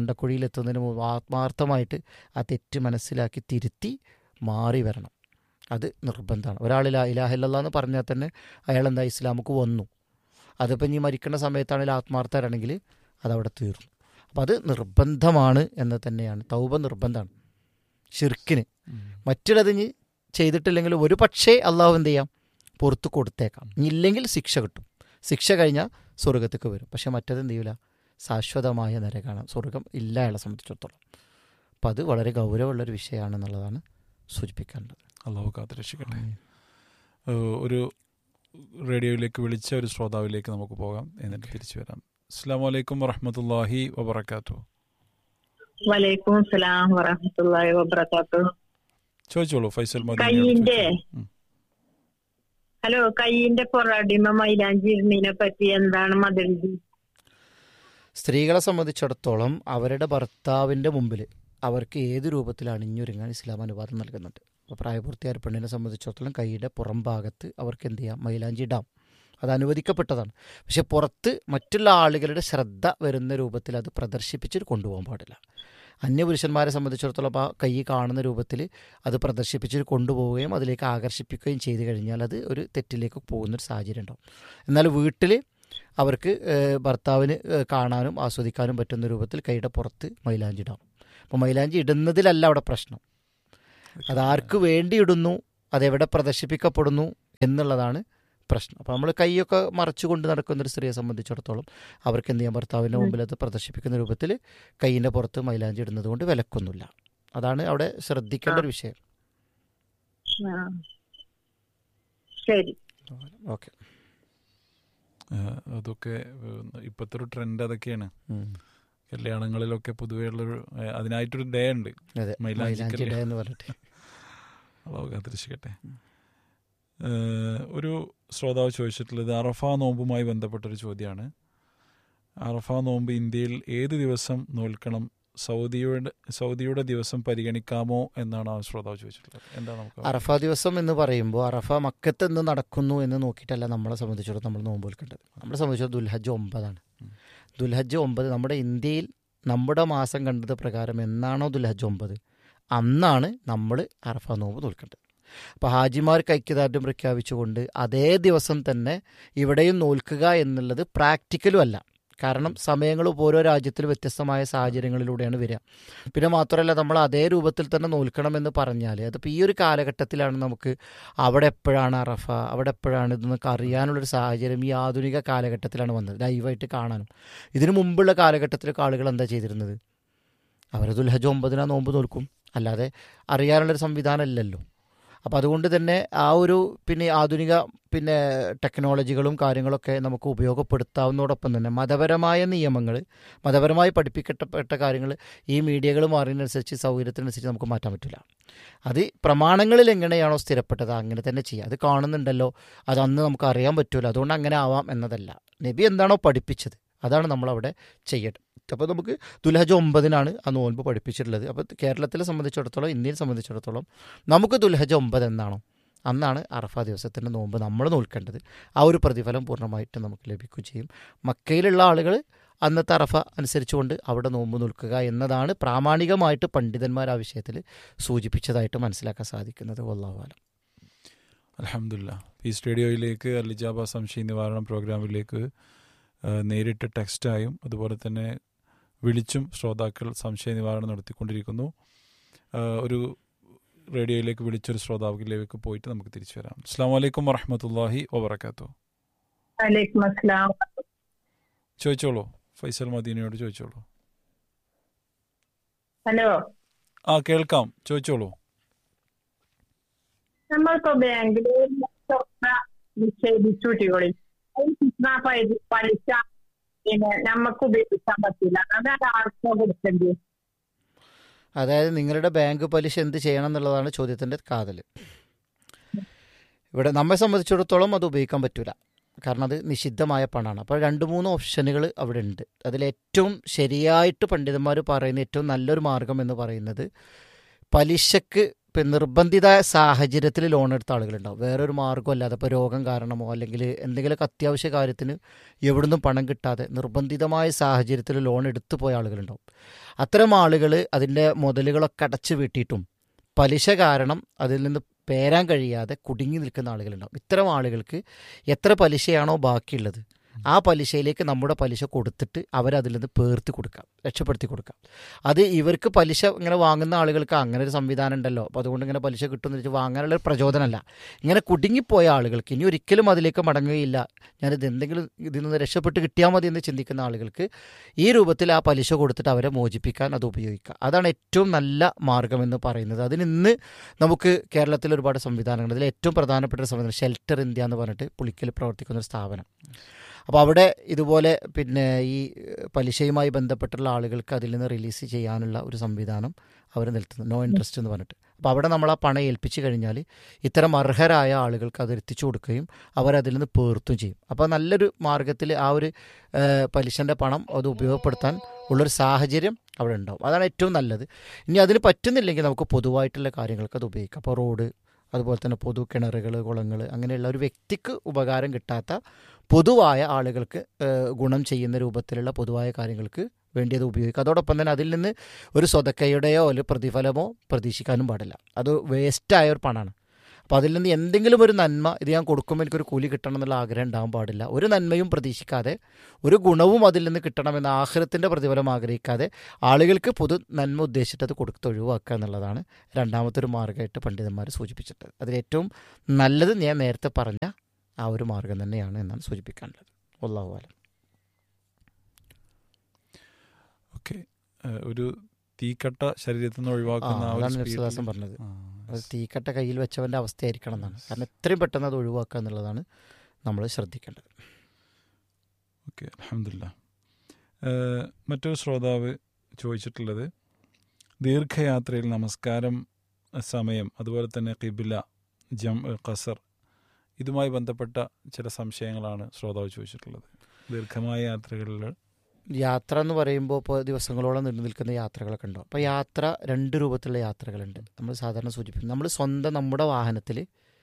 തൊണ്ടക്കുഴിയിലെത്തുന്നതിന് മുമ്പ് ആത്മാർത്ഥമായിട്ട് ആ തെറ്റ് മനസ്സിലാക്കി തിരുത്തി മാറി വരണം അത് നിർബന്ധമാണ് ഒരാൾ ഇലാ ഇലാഹില്ല എന്ന് പറഞ്ഞാൽ തന്നെ അയാൾ എന്താ ഇസ്ലാമുക്ക് വന്നു അതിപ്പോൾ ഇനി മരിക്കുന്ന സമയത്താണെങ്കിൽ ആത്മാർത്ഥരാണെങ്കിൽ അതവിടെ തീർന്നു അപ്പം അത് നിർബന്ധമാണ് എന്ന് തന്നെയാണ് തൗബ നിർബന്ധമാണ് ഷിർക്കിന് മറ്റുള്ളത് ഇനി ചെയ്തിട്ടില്ലെങ്കിൽ ഒരു പക്ഷേ അള്ളാഹു എന്ത് ചെയ്യാം പുറത്ത് കൊടുത്തേക്കാം ഇനി ഇല്ലെങ്കിൽ ശിക്ഷ കിട്ടും ശിക്ഷ കഴിഞ്ഞാൽ സ്വർഗത്തേക്ക് വരും പക്ഷെ മറ്റത് എന്ത് ചെയ്യില്ല ശാശ്വതമായ നരകാണ് സ്വർഗം ഇല്ല അയാളെ സംബന്ധിച്ചിടത്തോളം അപ്പം അത് വളരെ ഗൗരവമുള്ളൊരു വിഷയമാണെന്നുള്ളതാണ് സൂചിപ്പിക്കേണ്ടത് അള്ളാഹു കാത്തുരക്ഷിക്കട്ടെ ഏഹ് ഒരു റേഡിയോയിലേക്ക് വിളിച്ച ഒരു ശ്രോതാവിലേക്ക് നമുക്ക് പോകാം എന്നിട്ട് തിരിച്ചു വരാം അസ്സാം വലൈക്കും വറഹമത്തല്ലാഹി വബർക്കാത്തു വലൈക്കും സലാം വറഹമത്തല്ലാഹി വബറകാത്തു ചോദിച്ചോളൂ ഫൈസൽ മദീനയോട് കയ്യിന്റെ ചോദിച്ചോളൂ. ഉം. ഹലോ കയ്യിന്റെ പൊറാടിമ മൈലാഞ്ചി ഇരുന്നതിനെ പറ്റി എന്താണ് മതിൽ സ്ത്രീകളെ സംബന്ധിച്ചിടത്തോളം അവരുടെ ഭർത്താവിൻ്റെ മുമ്പിൽ അവർക്ക് ഏത് രൂപത്തിൽ അണിഞ്ഞൊരുങ്ങാൻ ഇസ്ലാം അനുവാദം നൽകുന്നുണ്ട് അപ്പോൾ പ്രായപൂർത്തിയായ പെണ്ണിനെ സംബന്ധിച്ചിടത്തോളം കൈയുടെ പുറം ഭാഗത്ത് അവർക്ക് എന്ത് ചെയ്യാം മൈലാഞ്ചി ഇടാം അത് അനുവദിക്കപ്പെട്ടതാണ് പക്ഷെ പുറത്ത് മറ്റുള്ള ആളുകളുടെ ശ്രദ്ധ വരുന്ന രൂപത്തിൽ അത് പ്രദർശിപ്പിച്ചിട്ട് കൊണ്ടുപോകാൻ പാടില്ല അന്യപുരുഷന്മാരെ സംബന്ധിച്ചിടത്തോളം ആ കൈ കാണുന്ന രൂപത്തിൽ അത് പ്രദർശിപ്പിച്ചിട്ട് കൊണ്ടുപോവുകയും അതിലേക്ക് ആകർഷിപ്പിക്കുകയും ചെയ്തു കഴിഞ്ഞാൽ അത് ഒരു തെറ്റിലേക്ക് പോകുന്നൊരു സാഹചര്യം ഉണ്ടാവും എന്നാൽ വീട്ടിൽ അവർക്ക് ഏഹ്, ഭർത്താവിന് ഏഹ്, കാണാനും ആസ്വദിക്കാനും പറ്റുന്ന രൂപത്തിൽ കൈയുടെ പുറത്ത് മൈലാഞ്ചി ഇടാം അപ്പോൾ മൈലാഞ്ചി ഇടുന്നതിലല്ല അവിടെ പ്രശ്നം അതാർക്ക് വേണ്ടി ഇടുന്നു അതെവിടെ പ്രദർശിപ്പിക്കപ്പെടുന്നു എന്നുള്ളതാണ് പ്രശ്നം അപ്പോൾ നമ്മൾ കൈയൊക്കെ മറച്ചു കൊണ്ട് നടക്കുന്ന ഒരു സ്ത്രീയെ സംബന്ധിച്ചിടത്തോളം അവർക്ക് എന്ത് ചെയ്യാം ഭർത്താവിൻ്റെ മുമ്പിൽ അത് പ്രദർശിപ്പിക്കുന്ന രൂപത്തിൽ കൈയിൻ്റെ പുറത്ത് മൈലാഞ്ചി ഇടുന്നത് കൊണ്ട് വിലക്കൊന്നുമില്ല അതാണ് അവിടെ ശ്രദ്ധിക്കേണ്ട ഒരു വിഷയം ശരി ഓക്കെ ഏഹ് അതൊക്കെ ഏഹ് ഇപ്പോഴത്തെ ഒരു ട്രെൻഡ് അതൊക്കെയാണ് കല്യാണങ്ങളിലൊക്കെ പൊതുവേ ഉള്ളൊരു ഏഹ് അതിനായിട്ടൊരു ഡേ ഉണ്ട് അതെ മൈലാഞ്ചി മൈലാഞ്ചി കല്യാണം. ഇടുക എന്ന് പറഞ്ഞിട്ട് അള്ളാഹു കാത്തിരക്ഷിക്കട്ടെ ഏഹ് ഒരു ശ്രോതാവ് ചോദിച്ചിട്ടുള്ളത് അറഫ നോമ്പുമായി ബന്ധപ്പെട്ടൊരു ചോദ്യമാണ് അറഫ നോമ്പ് ഇന്ത്യയിൽ ഏത് ദിവസം നോൽക്കണം സൗദിയുടെ സൗദിയുടെ ദിവസം പരിഗണിക്കാമോ എന്നാണ് ആ ശ്രോതാവ് ചോദിച്ചിട്ടുള്ളത് എന്താണ് നമുക്ക് അറഫ ദിവസം എന്ന് പറയുമ്പോൾ അറഫ മക്കത്ത് എന്ന് നടക്കുന്നു എന്ന് നോക്കിയിട്ടല്ല നമ്മളെ സംബന്ധിച്ചിടത്തോളം നമ്മൾ നോമ്പ് വിൽക്കേണ്ടത് നമ്മളെ സംബന്ധിച്ചിടത്തോളം ദുൽഹജ്ജ് ഒമ്പതാണ് ഉം. ദുൽഹജ്ജ് ഒമ്പത് നമ്മുടെ ഇന്ത്യയിൽ നമ്മുടെ മാസം കണ്ടത് പ്രകാരം എന്നാണോ ദുൽഹജ്ജ് ഒമ്പത് അന്നാണ് നമ്മൾ അറഫ നോമ്പ് നോൽക്കേണ്ടത് അപ്പോൾ ഹാജിമാർക്ക് ഐക്യദാർഢ്യം പ്രഖ്യാപിച്ചുകൊണ്ട് അതേ ദിവസം തന്നെ ഇവിടെയും നോൽക്കുക എന്നുള്ളത് പ്രാക്ടിക്കലും അല്ല കാരണം സമയങ്ങൾ ഓരോ രാജ്യത്തിലും വ്യത്യസ്തമായ സാഹചര്യങ്ങളിലൂടെയാണ് വരിക പിന്നെ മാത്രമല്ല നമ്മൾ അതേ രൂപത്തിൽ തന്നെ നോൽക്കണമെന്ന് പറഞ്ഞാൽ അതിപ്പോൾ ഈ ഒരു കാലഘട്ടത്തിലാണ് നമുക്ക് അവിടെ എപ്പോഴാണ് അറഫ അവിടെ എപ്പോഴാണ് ഇതെന്നൊക്കെ അറിയാനുള്ളൊരു സാഹചര്യം ഈ ആധുനിക കാലഘട്ടത്തിലാണ് വന്നത് ലൈവായിട്ട് കാണാനും ഇതിനു മുമ്പുള്ള കാലഘട്ടത്തിലൊക്കെ ആളുകൾ എന്താ ചെയ്തിരുന്നത് അവർ ദുൽഹജ് ഒമ്പതിനാ നോമ്പ് നോൽക്കും അല്ലാതെ അറിയാനുള്ളൊരു സംവിധാനം ഇല്ലല്ലോ അപ്പോൾ അതുകൊണ്ട് തന്നെ ആ ഒരു പിന്നെ ആധുനിക പിന്നെ ടെക്നോളജികളും കാര്യങ്ങളൊക്കെ നമുക്ക് ഉപയോഗപ്പെടുത്താവുന്നതോടൊപ്പം തന്നെ മതപരമായ നിയമങ്ങൾ മതപരമായി പഠിപ്പിക്കപ്പെട്ട കാര്യങ്ങൾ ഈ മീഡിയകൾ മാറിയതിനനുസരിച്ച് സൗകര്യത്തിനനുസരിച്ച് നമുക്ക് മാറ്റാൻ പറ്റില്ല അത് പ്രമാണങ്ങളിൽ എങ്ങനെയാണോ സ്ഥിരപ്പെട്ടത് അങ്ങനെ തന്നെ ചെയ്യുക അത് കാണുന്നുണ്ടല്ലോ അത് അന്ന് നമുക്ക് അറിയാൻ പറ്റുമല്ലോ അതുകൊണ്ട് അങ്ങനെ ആവാം എന്നതല്ല നബി എന്താണോ പഠിപ്പിച്ചത് അതാണ് നമ്മളവിടെ ചെയ്യേണ്ടത് അപ്പോൾ നമുക്ക് ദുൽഹജ് ഒമ്പതിനാണ് ആ നോൻപ് പഠിപ്പിച്ചിട്ടുള്ളത് അപ്പോൾ കേരളത്തിലെ സംബന്ധിച്ചിടത്തോളം ഇന്ത്യയെ സംബന്ധിച്ചിടത്തോളം നമുക്ക് ദുൽഹജ് ഒമ്പത് എന്നാണോ അന്നാണ് അറഫ ദിവസത്തിൻ്റെ നോമ്പ് നമ്മൾ നോൽക്കേണ്ടത് ആ ഒരു പ്രതിഫലം പൂർണ്ണമായിട്ട് നമുക്ക് ലഭിക്കുകയും ചെയ്യും മക്കയിലുള്ള ആളുകൾ അന്നത്തെ അറഫ അനുസരിച്ചുകൊണ്ട് അവിടെ നോമ്പ് നിൽക്കുക എന്നതാണ് പ്രാമാണികമായിട്ട് പണ്ഡിതന്മാർ ആ വിഷയത്തിൽ സൂചിപ്പിച്ചതായിട്ട് മനസ്സിലാക്കാൻ സാധിക്കുന്നത് വല്ലാവാലം അലഹമില്ല പീസ് റേഡിയോയിലേക്ക് അലിജാബ സംശയ നിവാരണ പ്രോഗ്രാമിലേക്ക് ആ, നേരിട്ട് ടെക്സ്റ്റായും അതുപോലെ തന്നെ വിളിച്ചും ശ്രോതാക്കൾ സംശയ നിവാരണം നടത്തിക്കൊണ്ടിരിക്കുന്നു ആ, ഒരു റേഡിയോയിലേക്ക് വിളിച്ചൊരു ശ്രോതാവിലേക്ക് പോയിട്ട് നമുക്ക് തിരിച്ചു വരാം അസ്സാം വലൈക്കും വറഹമത്തല്ലാഹി വബർക്കാത്തു വലൈക്കും അസ്സലാം ചോദിച്ചോളൂ ഫൈസൽ മദീനയോട് ചോദിച്ചോളൂ ഹലോ ആ കേൾക്കാം ചോദിച്ചോളൂ നമ്മളിപ്പോ ബാങ്കിൽ നിക്ഷേപിച്ചു കുട്ടികളെ പലിശ പിന്നെ നമുക്ക് ഉപയോഗിക്കാൻ പറ്റില്ല അതാണ് ആർക്കോ കൊടുക്കേണ്ടി അതായത് നിങ്ങളുടെ ബാങ്ക് പലിശ എന്ത് ചെയ്യണം എന്നുള്ളതാണ് ചോദ്യത്തിൻ്റെ കാതൽ ഇവിടെ നമ്മെ സംബന്ധിച്ചിടത്തോളം അത് ഉപയോഗിക്കാൻ പറ്റില്ല കാരണം അത് നിഷിദ്ധമായ പണമാണ് അപ്പോൾ രണ്ട് മൂന്ന് ഓപ്ഷനുകൾ അവിടെ ഉണ്ട് അതിലേറ്റവും ശരിയായിട്ട് പണ്ഡിതന്മാർ പറയുന്ന ഏറ്റവും നല്ലൊരു മാർഗം എന്ന് പറയുന്നത് പലിശക്ക് ഇപ്പം നിർബന്ധിത സാഹചര്യത്തിൽ ലോൺ എടുത്ത ആളുകളുണ്ടാവും വേറൊരു മാർഗ്ഗമല്ലാതെ ഇപ്പോൾ രോഗം കാരണമോ അല്ലെങ്കിൽ എന്തെങ്കിലുമൊക്കെ അത്യാവശ്യ കാര്യത്തിന് എവിടുന്നും പണം കിട്ടാതെ നിർബന്ധിതമായ സാഹചര്യത്തിൽ ലോൺ എടുത്തു പോയ ആളുകളുണ്ടാവും അത്തരം ആളുകൾ അതിൻ്റെ മുതലുകളൊക്കെ അടച്ചു വീട്ടിയിട്ടും പലിശ കാരണം അതിൽ നിന്ന് പേരാൻ കഴിയാതെ കുടുങ്ങി നിൽക്കുന്ന ആളുകളുണ്ടാവും ഇത്തരം ആളുകൾക്ക് എത്ര പലിശയാണോ ബാക്കിയുള്ളത് ആ പലിശയിലേക്ക് നമ്മുടെ പലിശ കൊടുത്തിട്ട് അവരതിൽ നിന്ന് പേർത്തി കൊടുക്കാം രക്ഷപ്പെടുത്തി കൊടുക്കാം അത് ഇവർക്ക് പലിശ ഇങ്ങനെ വാങ്ങുന്ന ആളുകൾക്ക് അങ്ങനെ ഒരു സംവിധാനം ഉണ്ടല്ലോ അപ്പോൾ അതുകൊണ്ട് ഇങ്ങനെ പലിശ കിട്ടുമെന്ന് വെച്ചാൽ വാങ്ങാനുള്ള ഒരു പ്രചോദനമല്ല ഇങ്ങനെ കുടുങ്ങിപ്പോയ ആളുകൾക്ക് ഇനി ഒരിക്കലും അതിലേക്ക് മടങ്ങുകയില്ല ഞാനിത് എന്തെങ്കിലും ഇതിൽ നിന്ന് രക്ഷപ്പെട്ട് കിട്ടിയാൽ മതി എന്ന് ചിന്തിക്കുന്ന ആളുകൾക്ക് ഈ രൂപത്തിൽ ആ പലിശ കൊടുത്തിട്ട് അവരെ മോചിപ്പിക്കാൻ അത് ഉപയോഗിക്കുക അതാണ് ഏറ്റവും നല്ല മാർഗമെന്ന് പറയുന്നത് അതിന് ഇന്ന് നമുക്ക് കേരളത്തിൽ ഒരുപാട് സംവിധാനങ്ങളുണ്ട് അതിൽ ഏറ്റവും പ്രധാനപ്പെട്ട ഒരു സംവിധാനം ഷെൽട്ടർ ഇന്ത്യ എന്ന് പറഞ്ഞിട്ട് പുളിക്കൽ പ്രവർത്തിക്കുന്ന ഒരു സ്ഥാപനം അപ്പോൾ അവിടെ ഇതുപോലെ പിന്നെ ഈ പലിശയുമായി ബന്ധപ്പെട്ടുള്ള ആളുകൾക്ക് അതിൽ നിന്ന് റിലീസ് ചെയ്യാനുള്ള ഒരു സംവിധാനം അവർ നിർത്തുന്നു നോ ഇൻട്രസ്റ്റ് എന്ന് പറഞ്ഞിട്ട് അപ്പോൾ അവിടെ നമ്മൾ ആ പണം ഏൽപ്പിച്ചു കഴിഞ്ഞാൽ ഇത്തരം അർഹരായ ആളുകൾക്ക് അത് എത്തിച്ചു കൊടുക്കുകയും അവരതിൽ നിന്ന് പേർത്തും ചെയ്യും അപ്പോൾ നല്ലൊരു മാർഗത്തിൽ ആ ഒരു പലിശൻ്റെ പണം അത് ഉപയോഗപ്പെടുത്താൻ ഉള്ളൊരു സാഹചര്യം അവിടെ ഉണ്ടാവും അതാണ് ഏറ്റവും നല്ലത് ഇനി അതിന് പറ്റുന്നില്ലെങ്കിൽ നമുക്ക് പൊതുവായിട്ടുള്ള കാര്യങ്ങൾക്ക് അത് ഉപയോഗിക്കാം അപ്പോൾ റോഡ് അതുപോലെ തന്നെ പൊതു കിണറുകൾ കുളങ്ങൾ അങ്ങനെയുള്ള ഒരു വ്യക്തിക്ക് ഉപകാരം കിട്ടാത്ത പൊതുവായ ആളുകൾക്ക് ഗുണം ചെയ്യുന്ന രൂപത്തിലുള്ള പൊതുവായ കാര്യങ്ങൾക്ക് വേണ്ടി അത് ഉപയോഗിക്കുക അതോടൊപ്പം തന്നെ അതിൽ നിന്ന് ഒരു സ്വതക്കയുടെയോ ഒരു പ്രതിഫലമോ പ്രതീക്ഷിക്കാനും പാടില്ല അത് വേസ്റ്റായ ഒരു പണമാണ് അപ്പോൾ അതിൽ നിന്ന് എന്തെങ്കിലും ഒരു നന്മ ഇത് ഞാൻ കൊടുക്കുമ്പോൾ എനിക്കൊരു കൂലി കിട്ടണം എന്നുള്ള ആഗ്രഹം ഉണ്ടാകാൻ പാടില്ല ഒരു നന്മയും പ്രതീക്ഷിക്കാതെ ഒരു ഗുണവും അതിൽ നിന്ന് കിട്ടണമെന്ന ആഹ്രത്തിൻ്റെ പ്രതിഫലം ആഗ്രഹിക്കാതെ ആളുകൾക്ക് പൊതു നന്മ ഉദ്ദേശിച്ചിട്ട് അത് കൊടുത്ത് ഒഴിവാക്കുക എന്നുള്ളതാണ് രണ്ടാമത്തെ ഒരു മാർഗ്ഗമായിട്ട് പണ്ഡിതന്മാർ സൂചിപ്പിച്ചിട്ടുള്ളത് അതിലേറ്റവും നല്ലത് ഞാൻ നേരത്തെ പറഞ്ഞ ആ ഒരു മാർഗം തന്നെയാണ് എന്നാണ് സൂചിപ്പിക്കാനുള്ളത് ഒല്ലാഹുവാലം ഓക്കെ ഒരു തീക്കട്ട ശരീരത്തിൽ നിന്ന് ഒഴിവാക്കുന്ന ആ ഒരു അതാണ് speed ല്- നബ്സുദാസം പറഞ്ഞത് ആ, അത് തീക്കട്ട കയ്യിൽ വെച്ചവൻ്റെ അവസ്ഥയായിരിക്കണം എന്നാണ് കാരണം എത്രയും പെട്ടെന്ന് അത് ഒഴിവാക്കുക എന്നുള്ളതാണ് നമ്മൾ ശ്രദ്ധിക്കേണ്ടത് ഓക്കെ അലഹമില്ല മറ്റൊരു ശ്രോതാവ് ചോദിച്ചിട്ടുള്ളത് ദീർഘയാത്രയിൽ നമസ്കാരം സമയം അതുപോലെ തന്നെ കിബില ജം ഖസർ ഇതുമായി ബന്ധപ്പെട്ട ചില സംശയങ്ങളാണ് ശ്രോതാവ് ചോദിച്ചിട്ടുള്ളത് ദീർഘമായ യാത്രകളിൽ യാത്ര എന്ന് പറയുമ്പോൾ ഇപ്പോൾ ദിവസങ്ങളോളം നീണ്ടു നിൽക്കുന്ന യാത്രകളൊക്കെ ഉണ്ടാവും അപ്പോൾ യാത്ര രണ്ട് രൂപത്തിലുള്ള യാത്രകളുണ്ട് നമ്മൾ സാധാരണ സൂചിപ്പിക്കും നമ്മൾ സ്വന്തം നമ്മുടെ വാഹനത്തിൽ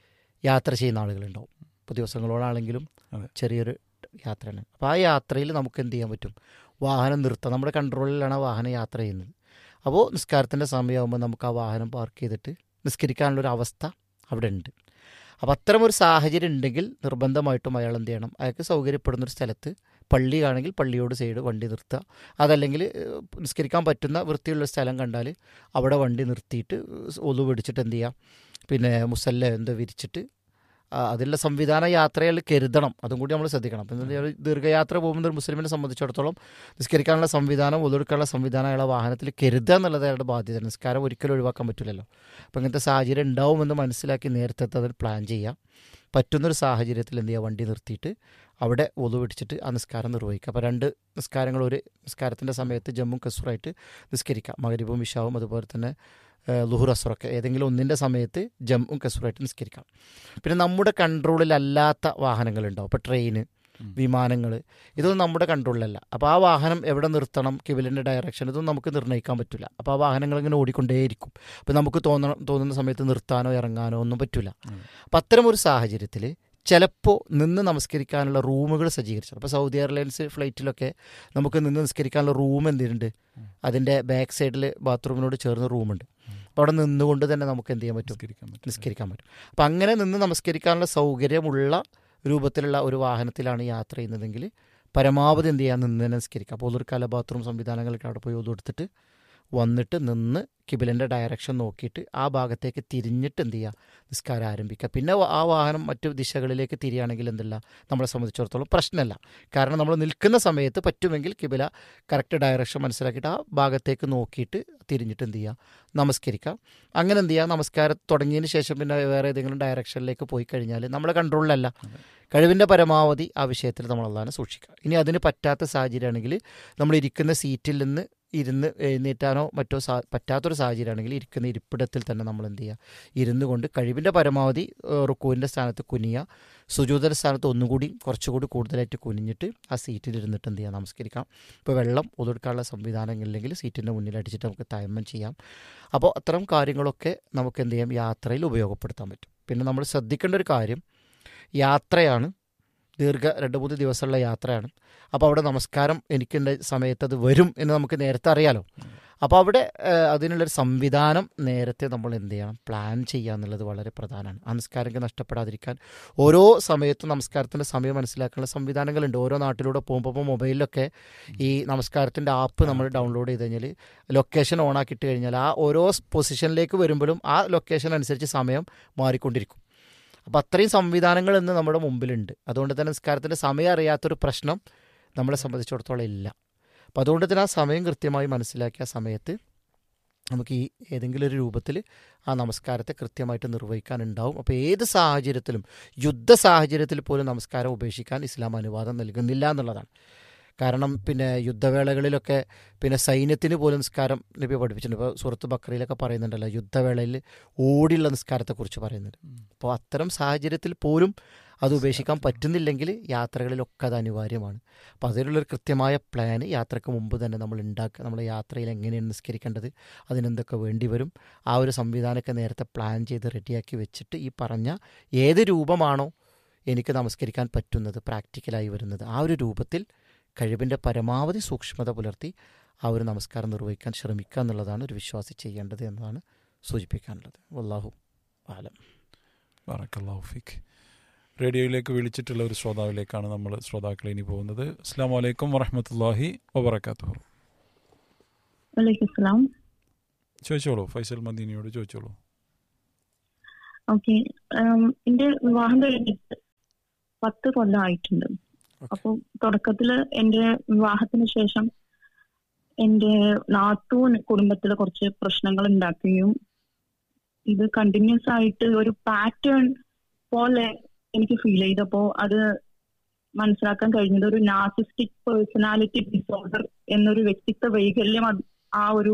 യാത്ര ചെയ്യുന്ന ആളുകളുണ്ടാവും ഇപ്പോൾ ദിവസങ്ങളോളാണെങ്കിലും അതെ. ചെറിയൊരു യാത്രയാണ് അപ്പോൾ ആ യാത്രയിൽ നമുക്ക് എന്ത് ചെയ്യാൻ പറ്റും വാഹനം നിർത്താം നമ്മുടെ കൺട്രോളിലാണ് ആ വാഹനം യാത്ര ചെയ്യുന്നത് അപ്പോൾ നിസ്കാരത്തിൻ്റെ സമയമാകുമ്പോൾ നമുക്ക് ആ വാഹനം പാർക്ക് ചെയ്തിട്ട് നിസ്കരിക്കാനുള്ളൊരു അവസ്ഥ അവിടെ ഉണ്ട് അപ്പോൾ അത്തരമൊരു സാഹചര്യം ഉണ്ടെങ്കിൽ നിർബന്ധമായിട്ടും അയാൾ എന്ത് ചെയ്യണം അയാൾക്ക് സൗകര്യപ്പെടുന്നൊരു സ്ഥലത്ത് പള്ളിയാണെങ്കിൽ പള്ളിയോട് സൈഡ് വണ്ടി നിർത്തുക അതല്ലെങ്കിൽ ഏഹ്, നിസ്കരിക്കാൻ പറ്റുന്ന വൃത്തിയുള്ള സ്ഥലം കണ്ടാൽ അവിടെ വണ്ടി നിർത്തിയിട്ട് ഒതു പിടിച്ചിട്ട് എന്ത് ചെയ്യുക പിന്നെ മുസല്ല എന്തോ വിരിച്ചിട്ട് ആ, അതിലുള്ള സംവിധാന യാത്രകൾ കരുതണം അതും കൂടി നമ്മൾ ശ്രദ്ധിക്കണം അപ്പം എന്താ പറയുക, ദീർഘയാത്ര പോകുമ്പോൾ ഒരു മുസ്ലിമിനെ സംബന്ധിച്ചിടത്തോളം നിസ്കരിക്കാനുള്ള സംവിധാനം ഒതുക്കാനുള്ള സംവിധാനം അയാളെ വാഹനത്തിൽ കരുതുക എന്നുള്ളത് അയാളുടെ ബാധ്യത നിസ്കാരം ഒരിക്കലും ഒഴിവാക്കാൻ പറ്റില്ലല്ലോ അപ്പം ഇങ്ങനത്തെ സാഹചര്യം ഉണ്ടാവുമെന്ന് മനസ്സിലാക്കി നേരത്തെ അതിൽ പ്ലാൻ ചെയ്യുക പറ്റുന്നൊരു സാഹചര്യത്തിൽ എന്ത് ചെയ്യുക വണ്ടി നിർത്തിയിട്ട് അവിടെ ഒതു പിടിച്ചിട്ട് ആ നിസ്കാരം നിർവഹിക്കുക അപ്പോൾ രണ്ട് നിസ്കാരങ്ങൾ ഒരു നിസ്കാരത്തിൻ്റെ സമയത്ത് ജമ്മും കസൂറായിട്ട് നിസ്കരിക്കുക മകരിബും വിഷാവും അതുപോലെ തന്നെ ഏഹ്, ലുഹുർ അസുറൊക്കെ ഏതെങ്കിലും ഒന്നിൻ്റെ സമയത്ത് ജമ്മും കസൂറായിട്ട് നിസ്കരിക്കാം പിന്നെ നമ്മുടെ കൺട്രോളിലല്ലാത്ത വാഹനങ്ങളുണ്ടാവും ഇപ്പോൾ ട്രെയിന് ഉം. വിമാനങ്ങൾ ഇതൊന്നും നമ്മുടെ കൺട്രോളിലല്ല അപ്പോൾ ആ വാഹനം എവിടെ നിർത്തണം കിവിലിൻ്റെ ഡയറക്ഷൻ ഇതൊന്നും നമുക്ക് നിർണ്ണയിക്കാൻ പറ്റില്ല അപ്പോൾ ആ വാഹനങ്ങൾ ഇങ്ങനെ ഓടിക്കൊണ്ടേയിരിക്കും അപ്പോൾ നമുക്ക് തോന്നണം തോന്നുന്ന സമയത്ത് നിർത്താനോ ഇറങ്ങാനോ ഒന്നും പറ്റില്ല ഉം. അപ്പം അത്തരം ഒരു സാഹചര്യത്തിൽ ചിലപ്പോൾ നിന്ന് നമസ്കരിക്കാനുള്ള റൂമുകൾ സജ്ജീകരിച്ചു അപ്പോൾ സൗദി എയർലൈൻസ് ഫ്ലൈറ്റിലൊക്കെ നമുക്ക് നിന്ന് നിസ്കരിക്കാനുള്ള റൂം എന്തിനുണ്ട് അതിൻ്റെ ബാക്ക് സൈഡിൽ ബാത്റൂമിനോട് ചേർന്ന് റൂമുണ്ട് അപ്പോൾ അവിടെ നിന്നുകൊണ്ട് തന്നെ നമുക്ക് എന്ത് ചെയ്യാൻ പറ്റും നിസ്കരിക്കാൻ പറ്റും നിസ്കരിക്കാൻ പറ്റും അപ്പം അങ്ങനെ നിന്ന് നമസ്കരിക്കാനുള്ള സൗകര്യമുള്ള രൂപത്തിലുള്ള ഒരു വാഹനത്തിലാണ് യാത്ര ചെയ്യുന്നതെങ്കിൽ പരമാവധി എന്ത് ചെയ്യാൻ നിന്ന് തന്നെ നിസ്കരിക്കുക അപ്പോൾ ഒരു കല ബാത്റൂം സംവിധാനങ്ങളൊക്കെ അവിടെ പോയി ഒതുകൊടുത്തിട്ട് വന്നിട്ട് നിന്ന് കിബിലിൻ്റെ ഡയറക്ഷൻ നോക്കിയിട്ട് ആ ഭാഗത്തേക്ക് തിരിഞ്ഞിട്ട് എന്ത് ചെയ്യുക നിസ്കാരം ആരംഭിക്കുക പിന്നെ ആ വാഹനം മറ്റു ദിശകളിലേക്ക് തിരിയുകയാണെങ്കിൽ എന്തല്ല നമ്മളെ സംബന്ധിച്ചിടത്തോളം പ്രശ്നമല്ല കാരണം നമ്മൾ നിൽക്കുന്ന സമയത്ത് പറ്റുമെങ്കിൽ കിബില കറക്റ്റ് ഡയറക്ഷൻ മനസ്സിലാക്കിയിട്ട് ആ ഭാഗത്തേക്ക് നോക്കിയിട്ട് തിരിഞ്ഞിട്ട് എന്ത് ചെയ്യുക നമസ്കരിക്കുക അങ്ങനെ എന്ത് ചെയ്യുക നമസ്കാരം തുടങ്ങിയതിന് ശേഷം പിന്നെ വേറെ ഏതെങ്കിലും ഡയറക്ഷനിലേക്ക് പോയി കഴിഞ്ഞാൽ നമ്മുടെ കൺട്രോളിലല്ല കഴിവിൻ്റെ പരമാവധി ആ വിഷയത്തിൽ നമ്മൾ അള്ളാനെ സൂക്ഷിക്കുക ഇനി അതിന് പറ്റാത്ത സാഹചര്യമാണെങ്കിൽ നമ്മൾ ഇരിക്കുന്ന സീറ്റിൽ നിന്ന് ഇരുന്ന് എഴുന്നേറ്റാനോ മറ്റോ സാ പറ്റാത്തൊരു സാഹചര്യമാണെങ്കിൽ ഇരിക്കുന്ന ഇരിപ്പിടത്തിൽ തന്നെ നമ്മൾ എന്ത് ചെയ്യുക ഇരുന്ന് കൊണ്ട് കഴിവിൻ്റെ പരമാവധി റുക്കുവിൻ്റെ സ്ഥാനത്ത് കുനിയുക സുജൂതര സ്ഥാനത്ത് ഒന്നുകൂടി കുറച്ചുകൂടി കൂടുതലായിട്ട് കുനിഞ്ഞിട്ട് ആ സീറ്റിൽ ഇരുന്നിട്ട് എന്ത് ചെയ്യാം നമസ്കരിക്കാം ഇപ്പോൾ വെള്ളം ഒതുക്കാനുള്ള സംവിധാനങ്ങളില്ലെങ്കിൽ സീറ്റിൻ്റെ മുന്നിൽ അടിച്ചിട്ട് നമുക്ക് തയമ്മം ചെയ്യാം അപ്പോൾ അത്തരം കാര്യങ്ങളൊക്കെ നമുക്ക് എന്ത് ചെയ്യാം യാത്രയിൽ ഉപയോഗപ്പെടുത്താൻ പറ്റും പിന്നെ നമ്മൾ ശ്രദ്ധിക്കേണ്ട ഒരു കാര്യം യാത്രയാണ് ദീർഘ രണ്ട് മൂന്ന് ദിവസമുള്ള യാത്രയാണ് അപ്പോൾ അവിടെ നമസ്കാരം എനിക്കുണ്ട് സമയത്ത് അത് വരും എന്ന് നമുക്ക് നേരത്തെ അറിയാലോ അപ്പോൾ അവിടെ ഏഹ്, അതിനുള്ളൊരു സംവിധാനം നേരത്തെ നമ്മൾ എന്ത് ചെയ്യണം പ്ലാൻ ചെയ്യുക എന്നുള്ളത് വളരെ പ്രധാനമാണ് ആ നിസ്കാരങ്ങൾ നഷ്ടപ്പെടാതിരിക്കാൻ ഓരോ സമയത്തും നമസ്കാരത്തിൻ്റെ സമയം മനസ്സിലാക്കാനുള്ള സംവിധാനങ്ങളുണ്ട് ഓരോ നാട്ടിലൂടെ പോകുമ്പോൾ ഇപ്പോൾ മൊബൈലിലൊക്കെ ഈ നമസ്കാരത്തിൻ്റെ ആപ്പ് നമ്മൾ ഡൗൺലോഡ് ചെയ്ത് കഴിഞ്ഞാൽ ലൊക്കേഷൻ ഓൺ ആക്കിയിട്ട് കഴിഞ്ഞാൽ ആ ഓരോ പൊസിഷനിലേക്ക് വരുമ്പോഴും ആ ലൊക്കേഷൻ അനുസരിച്ച് സമയം മാറിക്കൊണ്ടിരിക്കും അപ്പോൾ അത്രയും സംവിധാനങ്ങൾ ഇന്ന് നമ്മുടെ മുമ്പിലുണ്ട് അതുകൊണ്ട് തന്നെ നിസ്കാരത്തിൻ്റെ സമയം അറിയാത്തൊരു പ്രശ്നം നമ്മളെ സംബന്ധിച്ചിടത്തോളം ഇല്ല അപ്പോൾ അതുകൊണ്ട് തന്നെ ആ സമയം കൃത്യമായി മനസ്സിലാക്കിയ ആ സമയത്ത് നമുക്ക് ഈ ഏതെങ്കിലും ഒരു രൂപത്തിൽ ആ നമസ്കാരത്തെ കൃത്യമായിട്ട് നിർവഹിക്കാനുണ്ടാവും അപ്പോൾ ഏത് സാഹചര്യത്തിലും യുദ്ധ സാഹചര്യത്തിൽ പോലും നമസ്കാരം ഉപേക്ഷിക്കാൻ ഇസ്ലാം അനുവാദം നൽകുന്നില്ല എന്നുള്ളതാണ് കാരണം പിന്നെ യുദ്ധവേളകളിലൊക്കെ പിന്നെ സൈന്യത്തിന് പോലും നിസ്കാരം നബി പഠിപ്പിച്ചിട്ടുണ്ട് ഇപ്പോൾ സുഹൃത്ത് ബക്രയിലൊക്കെ പറയുന്നുണ്ടല്ലോ യുദ്ധവേളയിൽ ഓടിയുള്ള നിസ്കാരത്തെക്കുറിച്ച് പറയുന്നുണ്ട് അപ്പോൾ അത്തരം സാഹചര്യത്തിൽ പോലും അത് ഉപേക്ഷിക്കാൻ പറ്റുന്നില്ലെങ്കിൽ യാത്രകളിലൊക്കെ അത് അനിവാര്യമാണ് അപ്പോൾ അതിനുള്ളൊരു കൃത്യമായ പ്ലാൻ യാത്രയ്ക്ക് മുമ്പ് തന്നെ നമ്മൾ ഉണ്ടാക്കുക നമ്മുടെ യാത്രയിൽ എങ്ങനെയാണ് നിസ്കരിക്കേണ്ടത് അതിനെന്തൊക്കെ വേണ്ടി വരും ആ ഒരു സംവിധാനമൊക്കെ നേരത്തെ പ്ലാൻ ചെയ്ത് റെഡിയാക്കി വെച്ചിട്ട് ഈ പറഞ്ഞ ഏത് രൂപമാണോ എനിക്ക് നമസ്കരിക്കാൻ പറ്റുന്നത് പ്രാക്ടിക്കലായി വരുന്നത് ആ ഒരു രൂപത്തിൽ കഴിവിൻ്റെ പരമാവധി സൂക്ഷ്മത പുലർത്തി ആ ഒരു നമസ്കാരം നിർവഹിക്കാൻ ശ്രമിക്കുക എന്നുള്ളതാണ് ഒരു വിശ്വാസി ചെയ്യേണ്ടത് എന്നതാണ് സൂചിപ്പിക്കാനുള്ളത് വല്ലാഹു ആലം ബറക്കല്ലാഹു ഫീക്ക് റേഡിയോയിലേക്ക് വിളിച്ചിട്ടുള്ള ഒരു ശ്രോതാവിലേക്കാണ് നമ്മൾ ശ്രോതാക്കൾ ഇനി പോകുന്നത് അസ്സാം വലൈക്കും വറഹമത്തല്ലാഹി വബർക്കാത്തു വലൈക്കും ചോദിച്ചോളൂ ഫൈസൽ മദീനിയോട് ചോദിച്ചോളൂ ഓക്കെ എന്റെ വിവാഹം കഴിഞ്ഞിട്ട് പത്ത് കൊല്ലം ആയിട്ടുണ്ട് അപ്പൊ തുടക്കത്തില് എന്റെ വിവാഹത്തിന് ശേഷം എന്റെ നാത്തൂൻ കുടുംബത്തില് കുറച്ച് പ്രശ്നങ്ങൾ ഉണ്ടാക്കുകയും ഇത് കണ്ടിന്യൂസ് ആയിട്ട് ഒരു പാറ്റേൺ പോലെ എനിക്ക് ഫീൽ ചെയ്തപ്പോ അത് മനസ്സിലാക്കാൻ കഴിഞ്ഞത് ഒരു നാസിസ്റ്റിക് പേഴ്സണാലിറ്റി ഡിസോർഡർ എന്നൊരു വ്യക്തിത്വ വൈകല്യം അത് ആ ഒരു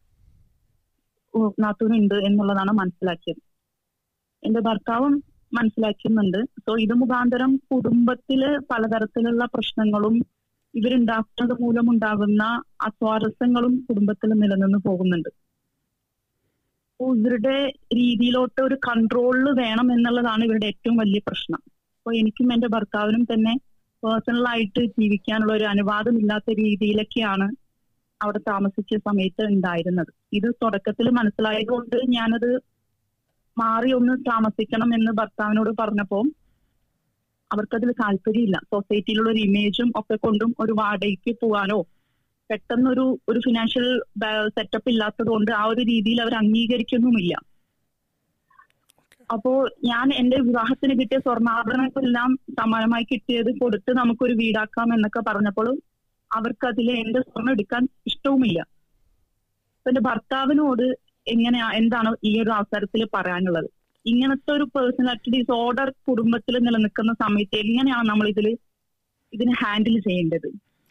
നാത്തൂനുണ്ട് എന്നുള്ളതാണ് മനസ്സിലാക്കിയത് എന്റെ ഭർത്താവും മനസ്സിലാക്കുന്നുണ്ട് സോ ഇത് മുഖാന്തരം കുടുംബത്തില് പലതരത്തിലുള്ള പ്രശ്നങ്ങളും ഇവരുണ്ടാക്കുന്നത് മൂലമുണ്ടാകുന്ന അസ്വാരസ്യങ്ങളും കുടുംബത്തിൽ നിലനിന്ന് പോകുന്നുണ്ട് അപ്പോ ഇവരുടെ രീതിയിലോട്ട് ഒരു കൺട്രോളിൽ വേണം എന്നുള്ളതാണ് ഇവരുടെ ഏറ്റവും വലിയ പ്രശ്നം അപ്പൊ എനിക്കും എന്റെ ഭർത്താവിനും തന്നെ പേഴ്സണലായിട്ട് ജീവിക്കാനുള്ള ഒരു അനുവാദമില്ലാത്ത രീതിയിലൊക്കെയാണ് അവിടെ താമസിച്ച സമയത്ത് ഉണ്ടായിരുന്നത് ഇത് തുടക്കത്തിൽ മനസ്സിലായതുകൊണ്ട് ഞാനത് മാറി ഒന്ന് താമസിക്കണം എന്ന് ഭർത്താവിനോട് പറഞ്ഞപ്പോ അവർക്കതിൽ താല്പര്യമില്ല സൊസൈറ്റിയിലുള്ള ഒരു ഇമേജും ഒക്കെ കൊണ്ടും ഒരു വാടകയ്ക്ക് പോവാനോ പെട്ടെന്നൊരു ഒരു ഫിനാൻഷ്യൽ സെറ്റപ്പ് ഇല്ലാത്തത് കൊണ്ട് ആ ഒരു രീതിയിൽ അവർ അംഗീകരിക്കുന്നുമില്ല അപ്പോ ഞാൻ എന്റെ വിവാഹത്തിന് കിട്ടിയ സ്വർണ്ണാഭരണങ്ങളെല്ലാം സമാനമായി കിട്ടിയത് കൊടുത്ത് നമുക്കൊരു വീടാക്കാം എന്നൊക്കെ പറഞ്ഞപ്പോൾ അവർക്ക് അതിൽ എന്റെ സ്വർണ്ണം എടുക്കാൻ ഇഷ്ടവുമില്ല എന്റെ ഭർത്താവിനോട് എങ്ങനെയാ എന്താണ് ഈ ഒരു അവസരത്തിൽ പറയാനുള്ളത് ഇങ്ങനത്തെ ഒരു പേഴ്സണാലിറ്റി ഡിസോർഡർ കുടുംബത്തിൽ നിലനിൽക്കുന്ന സമയത്ത് എങ്ങനെയാണ് നമ്മൾ ഇതിൽ ഇതിനെ ഹാൻഡിൽ ചെയ്യേണ്ടത്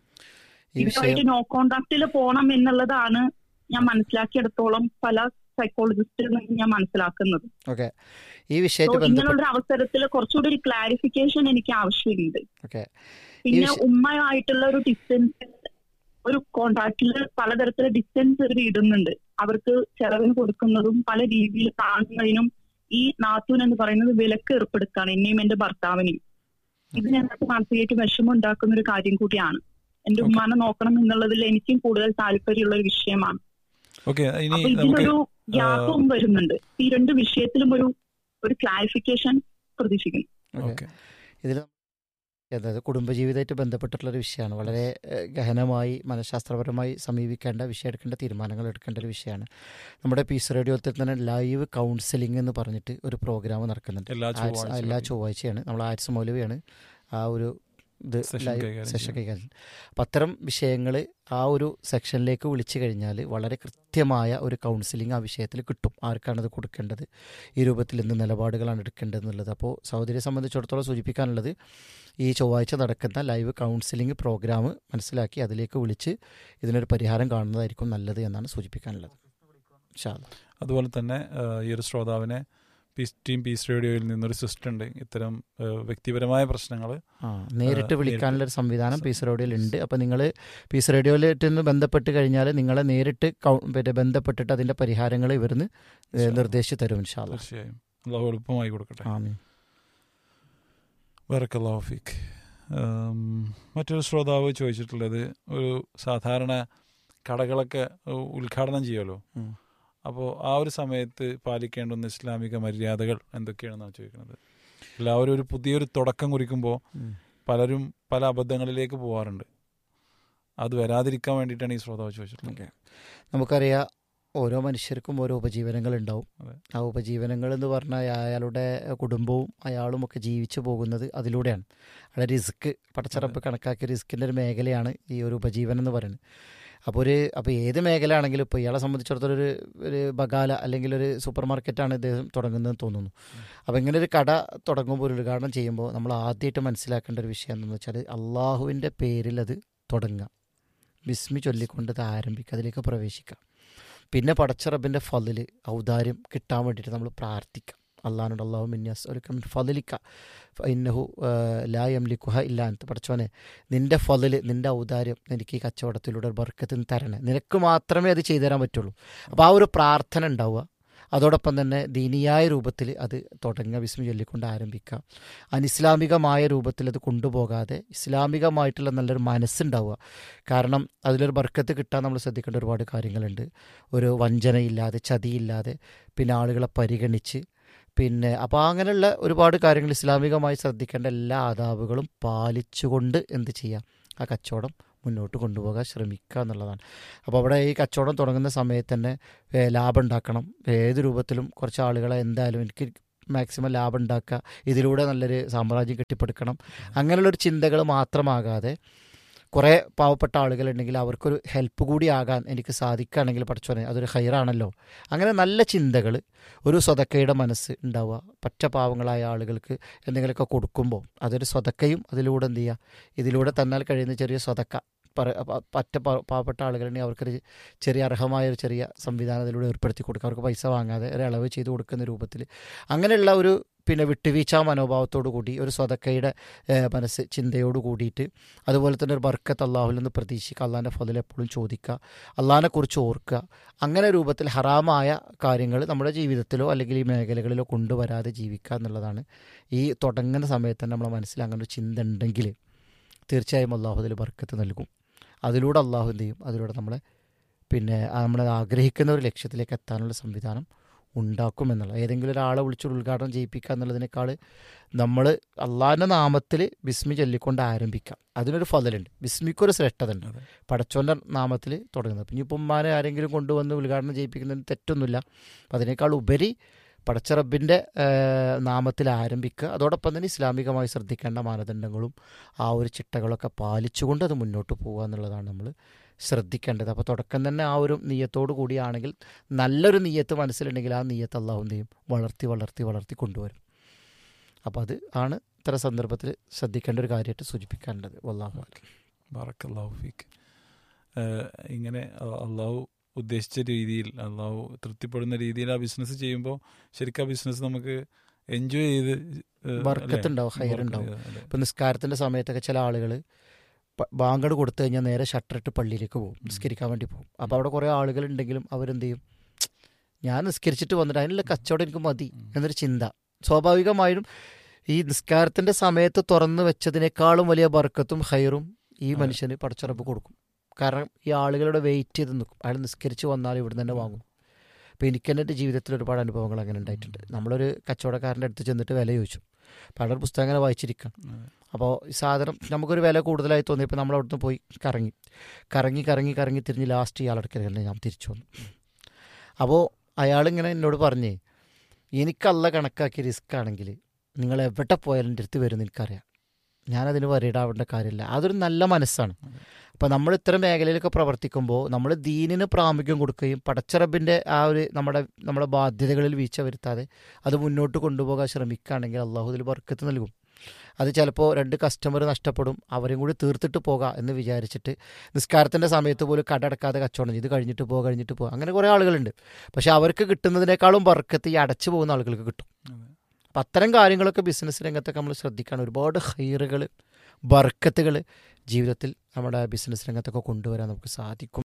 ഈ വിഷയം ഇതുമായിട്ട് നോ കോണ്ടാക്റ്റിൽ പോകണം എന്നുള്ളതാണ് ഞാൻ മനസ്സിലാക്കിയെടുത്തോളം പല സൈക്കോളജിസ്റ്റിൽ നിന്ന് ഞാൻ മനസ്സിലാക്കുന്നത് ഓക്കെ ഈ So, വിഷയമായിട്ട് ബന്ധപ്പെട്ട് ഇങ്ങനെയുള്ള അവസരത്തിൽ കുറച്ചുകൂടി ഒരു ക്ലാരിഫിക്കേഷൻ എനിക്ക് ആവശ്യമുണ്ട് ഓക്കെ പിന്നെ വിഷ- ഉമ്മയായിട്ടുള്ള ഒരു ഡിസ്റ്റൻസ് ഒരു കോൺട്രാക്റ്റിൽ പലതരത്തിലുള്ള ഡിസ്റ്റൻസ് ഇവർ ഇടുന്നുണ്ട് അവർക്ക് ചെലവിന് കൊടുക്കുന്നതും പല രീതിയിൽ കാണുന്നതിനും ഈ നാത്തൂൻ എന്ന് പറയുന്നത് വിലക്ക് ഏർപ്പെടുത്താണ് എന്നെയും എന്റെ ഭർത്താവിനെയും ഇത് ഞങ്ങൾക്ക് മാനസികമായിട്ട് വിഷമം ഉണ്ടാക്കുന്ന ഒരു കാര്യം കൂടിയാണ് എന്റെ Okay. ഉമ്മാനെ നോക്കണം എന്നുള്ളതിൽ എനിക്കും കൂടുതൽ താല്പര്യമുള്ള ഒരു വിഷയമാണ് ഓക്കെ ഇനി അപ്പൊ നമുക്ക് ഇതിനൊരു ഗ്യാപ്പും വരുന്നുണ്ട് ഈ രണ്ട് വിഷയത്തിലും ഒരു ഒരു ക്ലാരിഫിക്കേഷൻ പ്രതീക്ഷിക്കുന്നു ഓക്കെ ഇതിൽ അതായത് കുടുംബജീവിതമായിട്ട് ബന്ധപ്പെട്ടിട്ടുള്ള ഒരു വിഷയമാണ് വളരെ ഏഹ്, ഗഹനമായി മനഃശാസ്ത്രപരമായി സമീപിക്കേണ്ട വിഷയം എടുക്കേണ്ട തീരുമാനങ്ങൾ എടുക്കേണ്ട ഒരു വിഷയമാണ് നമ്മുടെ പീസ് റേഡിയോത്തിൽ തന്നെ ലൈവ് കൗൺസിലിംഗ് എന്ന് പറഞ്ഞിട്ട് ഒരു പ്രോഗ്രാം നടക്കുന്നുണ്ട് എല്ലാ ആഴ്ച- എല്ലാ ചൊവ്വാഴ്ചകളിലും. ചൊവ്വാഴ്ചയാണ് നമ്മൾ ആരിസ് മൗലവിയാണ് ആ ഒരു ഇത് Session ലൈവ് കൈകാര്യം സെഷൻ ചെയ്യുന്നത്. കൈകാര്യം അപ്പം അത്തരം വിഷയങ്ങൾ ആ ഒരു സെക്ഷനിലേക്ക് വിളിച്ചു കഴിഞ്ഞാൽ വളരെ കൃത്യമായ ഒരു കൗൺസിലിംഗ് ആ വിഷയത്തിൽ കിട്ടും ആർക്കാണത് കൊടുക്കേണ്ടത് ഈ രൂപത്തിൽ എന്ത് നിലപാടുകളാണ് എടുക്കേണ്ടത് എന്നുള്ളത് അപ്പോൾ സഹോദരിയെ സംബന്ധിച്ചിടത്തോളം സൂചിപ്പിക്കാനുള്ളത് ഈ ചൊവ്വാഴ്ച നടക്കുന്ന ലൈവ് കൗൺസിലിംഗ് പ്രോഗ്രാം മനസ്സിലാക്കി അതിലേക്ക് വിളിച്ച് ഇതിനൊരു പരിഹാരം കാണുന്നതായിരിക്കും നല്ലത് എന്നാണ് സൂചിപ്പിക്കാനുള്ളത് ഇൻഷാ അല്ലാ. അതുപോലെ തന്നെ ആ, ഈ ഒരു ശ്രോതാവിനെ പീസ് ടീം പീസ് റേഡിയോയിൽ നിന്നൊരു സിസ്റ്റം ഉണ്ട് ഇത്തരം ആ, വ്യക്തിപരമായ പ്രശ്നങ്ങൾ ആ നേരിട്ട് വിളിക്കാനുള്ള ഒരു സംവിധാനം പീസ് റേഡിയോയിൽ ഉണ്ട് അപ്പോൾ നിങ്ങൾ പീസ് റേഡിയോയിലായിട്ട് നിന്ന് ബന്ധപ്പെട്ട് കഴിഞ്ഞാൽ നിങ്ങളെ നേരിട്ട് കൗ- പിന്നെ ബന്ധപ്പെട്ടിട്ട് അതിൻ്റെ പരിഹാരങ്ങൾ ഇവരുന്ന് നിർദ്ദേശിച്ച് തരും ഇൻഷാല്ല തീർച്ചയായും അള്ളാഹു എളുപ്പമായി കൊടുക്കട്ടെ ആമീൻ ബറക്കല്ലാഹു ഫീക്ക് ഉം, മറ്റൊരു ശ്രോതാവ് ചോദിച്ചിട്ടുള്ളത് ഒരു സാധാരണ കടകളൊക്കെ ഉ- ഉദ്ഘാടനം ചെയ്യുമല്ലോ ഉം. അപ്പോൾ ആ ഒരു സമയത്ത് പാലിക്കേണ്ടുന്ന ഇസ്ലാമിക മര്യാദകൾ എന്തൊക്കെയാണെന്നാണ് ചോദിക്കുന്നത് എല്ലാവരും ഒരു പുതിയൊരു തുടക്കം കുറിക്കുമ്പോൾ ഉം. പലരും പല അബദ്ധങ്ങളിലേക്ക് പോകാറുണ്ട് അത് വരാതിരിക്കാൻ വേണ്ടിയിട്ടാണ് ഈ ശ്രോതാവ് ചോദിച്ചിട്ടുള്ളത് ഓക്കെ നമുക്കറിയാം ഓരോ മനുഷ്യർക്കും ഓരോ ഉപജീവനങ്ങൾ ഉണ്ടാവും അതെ. ആ ഉപജീവനങ്ങൾ എന്ന് പറഞ്ഞാൽ അയാളുടെ കുടുംബവും അയാളും ഒക്കെ ജീവിച്ചു പോകുന്നത് അതിലൂടെയാണ് അവിടെ റിസ്ക് പടച്ചറപ്പ് കണക്കാക്കിയ റിസ്കിൻ്റെ ഒരു മേഖലയാണ് ഈ ഒരു ഉപജീവനം എന്ന് പറയുന്നത് അപ്പോൾ ഒരു അപ്പോൾ ഏത് മേഖല ആണെങ്കിലും ഇപ്പോൾ ഇയാളെ സംബന്ധിച്ചിടത്തോളം ഒരു ഒരു ബഗാല അല്ലെങ്കിൽ ഒരു സൂപ്പർ മാർക്കറ്റാണ് ഇദ്ദേഹം തുടങ്ങുന്നതെന്ന് തോന്നുന്നു അപ്പോൾ ഇങ്ങനെ ഒരു കട തുടങ്ങുമ്പോൾ ഒരു ഉദ്ഘാടനം ചെയ്യുമ്പോൾ നമ്മൾ ആദ്യമായിട്ട് മനസ്സിലാക്കേണ്ട ഒരു വിഷയം എന്താണെന്ന് വെച്ചാൽ അള്ളാഹുവിൻ്റെ പേരിൽ അത് തുടങ്ങുക ബിസ്മി ചൊല്ലിക്കൊണ്ട് അത് ആരംഭിക്കുക അതിലേക്ക് പ്രവേശിക്കുക പിന്നെ പടച്ചറബിൻ്റെ ഫലില് ഔദാര്യം കിട്ടാൻ വേണ്ടിയിട്ട് നമ്മൾ പ്രാർത്ഥിക്കാം അള്ളഹാനോട് അള്ളാഹു മിന്യാസ് ഒരു ഫലിലിക്ക ഇന്നഹു ലാ യംലിക്കുഹ ഇല്ലാത്ത പടച്ചോനെ നിന്റെ ഫലില് നിന്റെ ഔദാര്യം എനിക്ക് ഈ കച്ചവടത്തിലൂടെ ഒരു ബർക്കത്തിന് തരണേ നിനക്ക് മാത്രമേ അത് ചെയ്തു തരാൻ പറ്റുള്ളൂ അപ്പോൾ ആ ഒരു പ്രാർത്ഥന ഉണ്ടാവുക അതോടൊപ്പം തന്നെ ദീനിയായ രൂപത്തിൽ അത് തുടങ്ങുക വിസ്മി ചൊല്ലിക്കൊണ്ട് ആരംഭിക്കുക അനിസ്ലാമികമായ രൂപത്തിൽ അത് കൊണ്ടുപോകാതെ ഇസ്ലാമികമായിട്ടുള്ള നല്ലൊരു മനസ്സുണ്ടാവുക കാരണം അതിലൊരു ബർക്കത്ത് കിട്ടാൻ നമ്മൾ ശ്രദ്ധിക്കേണ്ട ഒരുപാട് കാര്യങ്ങളുണ്ട് ഒരു വഞ്ചനയില്ലാതെ ചതിയില്ലാതെ പിന്നെ ആളുകളെ പരിഗണിച്ച് പിന്നെ അപ്പോൾ അങ്ങനെയുള്ള ഒരുപാട് കാര്യങ്ങൾ ഇസ്ലാമികമായി ശ്രദ്ധിക്കേണ്ട എല്ലാ ആദാബുകളും പാലിച്ചുകൊണ്ട് എന്ത് ചെയ്യാം ആ കച്ചവടം മുന്നോട്ട് കൊണ്ടുപോകാൻ ശ്രമിക്കുക എന്നുള്ളതാണ് അപ്പോൾ അവിടെ ഈ കച്ചവടം തുടങ്ങുന്ന സമയത്ത് തന്നെ ഏ, ലാഭം ഉണ്ടാക്കണം ഏത് രൂപത്തിലും കുറച്ച് ആളുകളെ എന്തായാലും എനിക്ക് മാക്സിമം ലാഭം ഉണ്ടാക്കുക ഇതിലൂടെ നല്ലൊരു സാമ്രാജ്യം കെട്ടിപ്പടുക്കണം അങ്ങനെയുള്ളൊരു ചിന്തകൾ മാത്രമാകാതെ കുറേ പാവപ്പെട്ട ആളുകളുണ്ടെങ്കിൽ അവർക്കൊരു ഹെൽപ്പ് കൂടി ആകാൻ എനിക്ക് സാധിക്കുകയാണെങ്കിൽ പഠിച്ചോനെ അതൊരു ഹൈറാണല്ലോ അങ്ങനെ നല്ല ചിന്തകൾ ഒരു സ്വതക്കയുടെ മനസ്സ് ഉണ്ടാവുക പറ്റ പാവങ്ങളായ ആളുകൾക്ക് എന്തെങ്കിലുമൊക്കെ കൊടുക്കുമ്പോൾ അതൊരു സ്വതക്കയും അതിലൂടെ എന്ത് ചെയ്യുക ഇതിലൂടെ തന്നാൽ കഴിയുന്ന ചെറിയ സ്വതക്ക പറ പ- പറ്റ പാ- പാവപ്പെട്ട ആളുകളുണ്ടെങ്കിൽ അവർക്കൊരു ചെറിയ അർഹമായ ഒരു ചെറിയ സംവിധാനം അതിലൂടെ ഏർപ്പെടുത്തി കൊടുക്കുക അവർക്ക് പൈസ വാങ്ങാതെ ഒരു ഇളവ് ചെയ്ത് കൊടുക്കുന്ന രൂപത്തിൽ അങ്ങനെയുള്ള ഒരു പിന്നെ വിട്ടുവീഴ്ച മനോഭാവത്തോടു കൂടി ഒരു സ്വതക്കയുടെ ഏഹ്, മനസ്സ് ചിന്തയോട് കൂടിയിട്ട് അതുപോലെ തന്നെ ഒരു ബർക്കത്ത് അള്ളാഹുൽ നിന്ന് പ്രതീക്ഷിക്കുക അള്ളാഹിൻ്റെ ഫതിൽ എപ്പോഴും ചോദിക്കുക അള്ളാഹിനെ കുറിച്ച് ഓർക്കുക അങ്ങനെ രൂപത്തിൽ ഹറാമായ കാര്യങ്ങൾ നമ്മുടെ ജീവിതത്തിലോ അല്ലെങ്കിൽ ഈ മേഖലകളിലോ കൊണ്ടുവരാതെ ജീവിക്കുക എന്നുള്ളതാണ് ഈ തുടങ്ങുന്ന സമയത്ത് തന്നെ നമ്മളെ മനസ്സിൽ അങ്ങനെ ഒരു ചിന്ത ഉണ്ടെങ്കിൽ തീർച്ചയായും അള്ളാഹു അതിൽ ബർക്കത്ത് നൽകും അതിലൂടെ അള്ളാഹു എന്ത് ചെയ്യും അതിലൂടെ നമ്മളെ പിന്നെ ആ നമ്മൾ ആഗ്രഹിക്കുന്ന ഒരു ലക്ഷ്യത്തിലേക്ക് എത്താനുള്ള സംവിധാനം ഉണ്ടാക്കും എന്നുള്ള ഏതെങ്കിലും ഒരാളെ വിളിച്ച് ഉദ്ഘാടനം ചെയ്യിപ്പിക്കുക എന്നുള്ളതിനേക്കാൾ നമ്മൾ അള്ളാഹിൻ്റെ നാമത്തിൽ ബിസ്മി ചൊല്ലിക്കൊണ്ട് ആരംഭിക്കാം അതിനൊരു ഫതലുണ്ട് ബിസ്മിക്കൊരു ശ്രേഷ്ഠത ഉണ്ട് അതെ. പടച്ചോൻ്റെ നാമത്തിൽ തുടങ്ങുന്നത് പിന്നെ ഇപ്പം ഉമ്മാനെ ആരെങ്കിലും കൊണ്ടുവന്ന് ഉദ്ഘാടനം ചെയ്യിപ്പിക്കുന്നതിന് തെറ്റൊന്നുമില്ല അപ്പം അതിനേക്കാൾ ഉപരി പടച്ച റബ്ബിൻ്റെ നാമത്തിൽ ആരംഭിക്കുക അതോടൊപ്പം തന്നെ ഇസ്ലാമികമായി ശ്രദ്ധിക്കേണ്ട മാനദണ്ഡങ്ങളും ആ ഒരു ചിട്ടകളൊക്കെ പാലിച്ചുകൊണ്ട് അത് മുന്നോട്ട് പോകുക എന്നുള്ളതാണ് നമ്മൾ ശ്രദ്ധിക്കേണ്ടത് അപ്പോൾ തുടക്കം തന്നെ ആ ഒരു നീയത്തോടു കൂടിയാണെങ്കിൽ നല്ലൊരു നീയത്ത് മനസ്സിലുണ്ടെങ്കിൽ ആ നീയത്ത് അള്ളാഹു എന്ത് ചെയ്യും വളർത്തി വളർത്തി വളർത്തി കൊണ്ടുവരും അപ്പോൾ അത് ആണ് ഇത്തരം സന്ദർഭത്തിൽ ശ്രദ്ധിക്കേണ്ട ഒരു കാര്യമായിട്ട് സൂചിപ്പിക്കാനുള്ളത് വല്ലാഹു ബാറക്കല്ലാഹു ഫീക്ക് ഏഹ് ഇങ്ങനെ അ- അള്ളാഹു ഉദ്ദേശിച്ച രീതിയിൽ അള്ളാഹു തൃപ്തിപ്പെടുന്ന രീതിയിൽ ആ ബിസിനസ് ചെയ്യുമ്പോൾ ശരിക്കും ആ ബിസിനസ് നമുക്ക് എൻജോയ് ചെയ്ത് ഏഹ് ബർക്കത്ത് അല്ലേ? ഉണ്ടാവും ഹൈർ ബർക്കത്ത് ഉണ്ടാവും അതെ. ഇപ്പം നിസ്കാരത്തിൻ്റെ സമയത്തൊക്കെ ചില ആളുകൾ ബാങ്കട് കൊടുത്തു കഴിഞ്ഞാൽ നേരെ ഷട്ടറിട്ട് പള്ളിയിലേക്ക് പോകും നിസ്കരിക്കാൻ വേണ്ടി പോകും അപ്പോൾ അവിടെ കുറേ ആളുകൾ ഉണ്ടെങ്കിലും അവരെന്ത് ചെയ്യും ഞാൻ നിസ്കരിച്ചിട്ട് വന്നിട്ട് അതിനുള്ള കച്ചവടം എനിക്ക് മതി എന്നൊരു ചിന്ത സ്വാഭാവികമായും ഈ നിസ്കാരത്തിൻ്റെ സമയത്ത് തുറന്നു വെച്ചതിനേക്കാളും വലിയ ബർക്കത്തും ഹൈറും ഈ അതെ. മനുഷ്യന് പടച്ചുറപ്പ് കൊടുക്കും കാരണം ഈ ആളുകളുടെ വെയിറ്റ് ചെയ്ത് നിൽക്കും അയാൾ നിസ്കരിച്ച് വന്നാൽ ഇവിടെ തന്നെ വാങ്ങും അപ്പോൾ എനിക്ക് തന്നെ എൻ്റെ ജീവിതത്തിൽ ഒരുപാട് അനുഭവങ്ങൾ അങ്ങനെ ഉണ്ടായിട്ടുണ്ട് നമ്മളൊരു കച്ചവടക്കാരൻ്റെ അടുത്ത് ചെന്നിട്ട് വില ചോദിച്ചു അപ്പോൾ അയാളുടെ പുസ്തകം അങ്ങനെ വായിച്ചിരിക്കണം അതെ. അപ്പോൾ ഈ സാധനം നമുക്കൊരു വില കൂടുതലായി തോന്നിയപ്പോൾ നമ്മൾ അവിടുന്ന് പോയി കറങ്ങി കറങ്ങി കറങ്ങി കറങ്ങി തിരിഞ്ഞ് ലാസ്റ്റ് ഇയാളെടുക്കൽ തന്നെ ഞാൻ തിരിച്ചു വന്നു അപ്പോൾ അയാളിങ്ങനെ എന്നോട് പറഞ്ഞേ എനിക്കല്ല കണക്കാക്കിയ റിസ്ക് ആണെങ്കിൽ നിങ്ങൾ എവിടെ പോയാലും എൻ്റെ അടുത്ത് വരും എനിക്കറിയാം ഞാനതിന് വരിയിടാവേണ്ട കാര്യമില്ല അതൊരു നല്ല മനസ്സാണ് അപ്പോൾ നമ്മൾ ഇത്തരം മേഖലയിലൊക്കെ പ്രവർത്തിക്കുമ്പോൾ നമ്മൾ ദീനിന് പ്രാമുഖ്യം കൊടുക്കുകയും പടച്ചറബിൻ്റെ ആ ഒരു നമ്മുടെ നമ്മുടെ ബാധ്യതകളിൽ വീഴ്ച വരുത്താതെ അത് മുന്നോട്ട് കൊണ്ടുപോകാൻ ശ്രമിക്കുകയാണെങ്കിൽ അള്ളാഹു ഇതിൽ ബർക്കത്ത് നൽകും അത് ചിലപ്പോൾ രണ്ട് കസ്റ്റമർ നഷ്ടപ്പെടും അവരെയും കൂടി തീർത്തിട്ട് പോകാം എന്ന് വിചാരിച്ചിട്ട് നിസ്കാരത്തിൻ്റെ സമയത്ത് പോലും കടടക്കാതെ കച്ചവടം ചെയ്ത് കഴിഞ്ഞിട്ട് പോകുക കഴിഞ്ഞിട്ട് പോകുക അങ്ങനെ കുറേ ആളുകളുണ്ട് പക്ഷേ അവർക്ക് കിട്ടുന്നതിനേക്കാളും ബർക്കത്ത് ഈ അടച്ചു പോകുന്ന ആളുകൾക്ക് കിട്ടും അതെ. അപ്പം അത്തരം കാര്യങ്ങളൊക്കെ ബിസിനസ് രംഗത്തൊക്കെ നമ്മൾ ശ്രദ്ധിക്കണം ഒരുപാട് ഹൈറുകൾ ബർക്കത്തുകൾ ജീവിതത്തിൽ നമ്മുടെ ബിസിനസ് രംഗത്തൊക്കെ കൊണ്ടുവരാൻ നമുക്ക് സാധിക്കും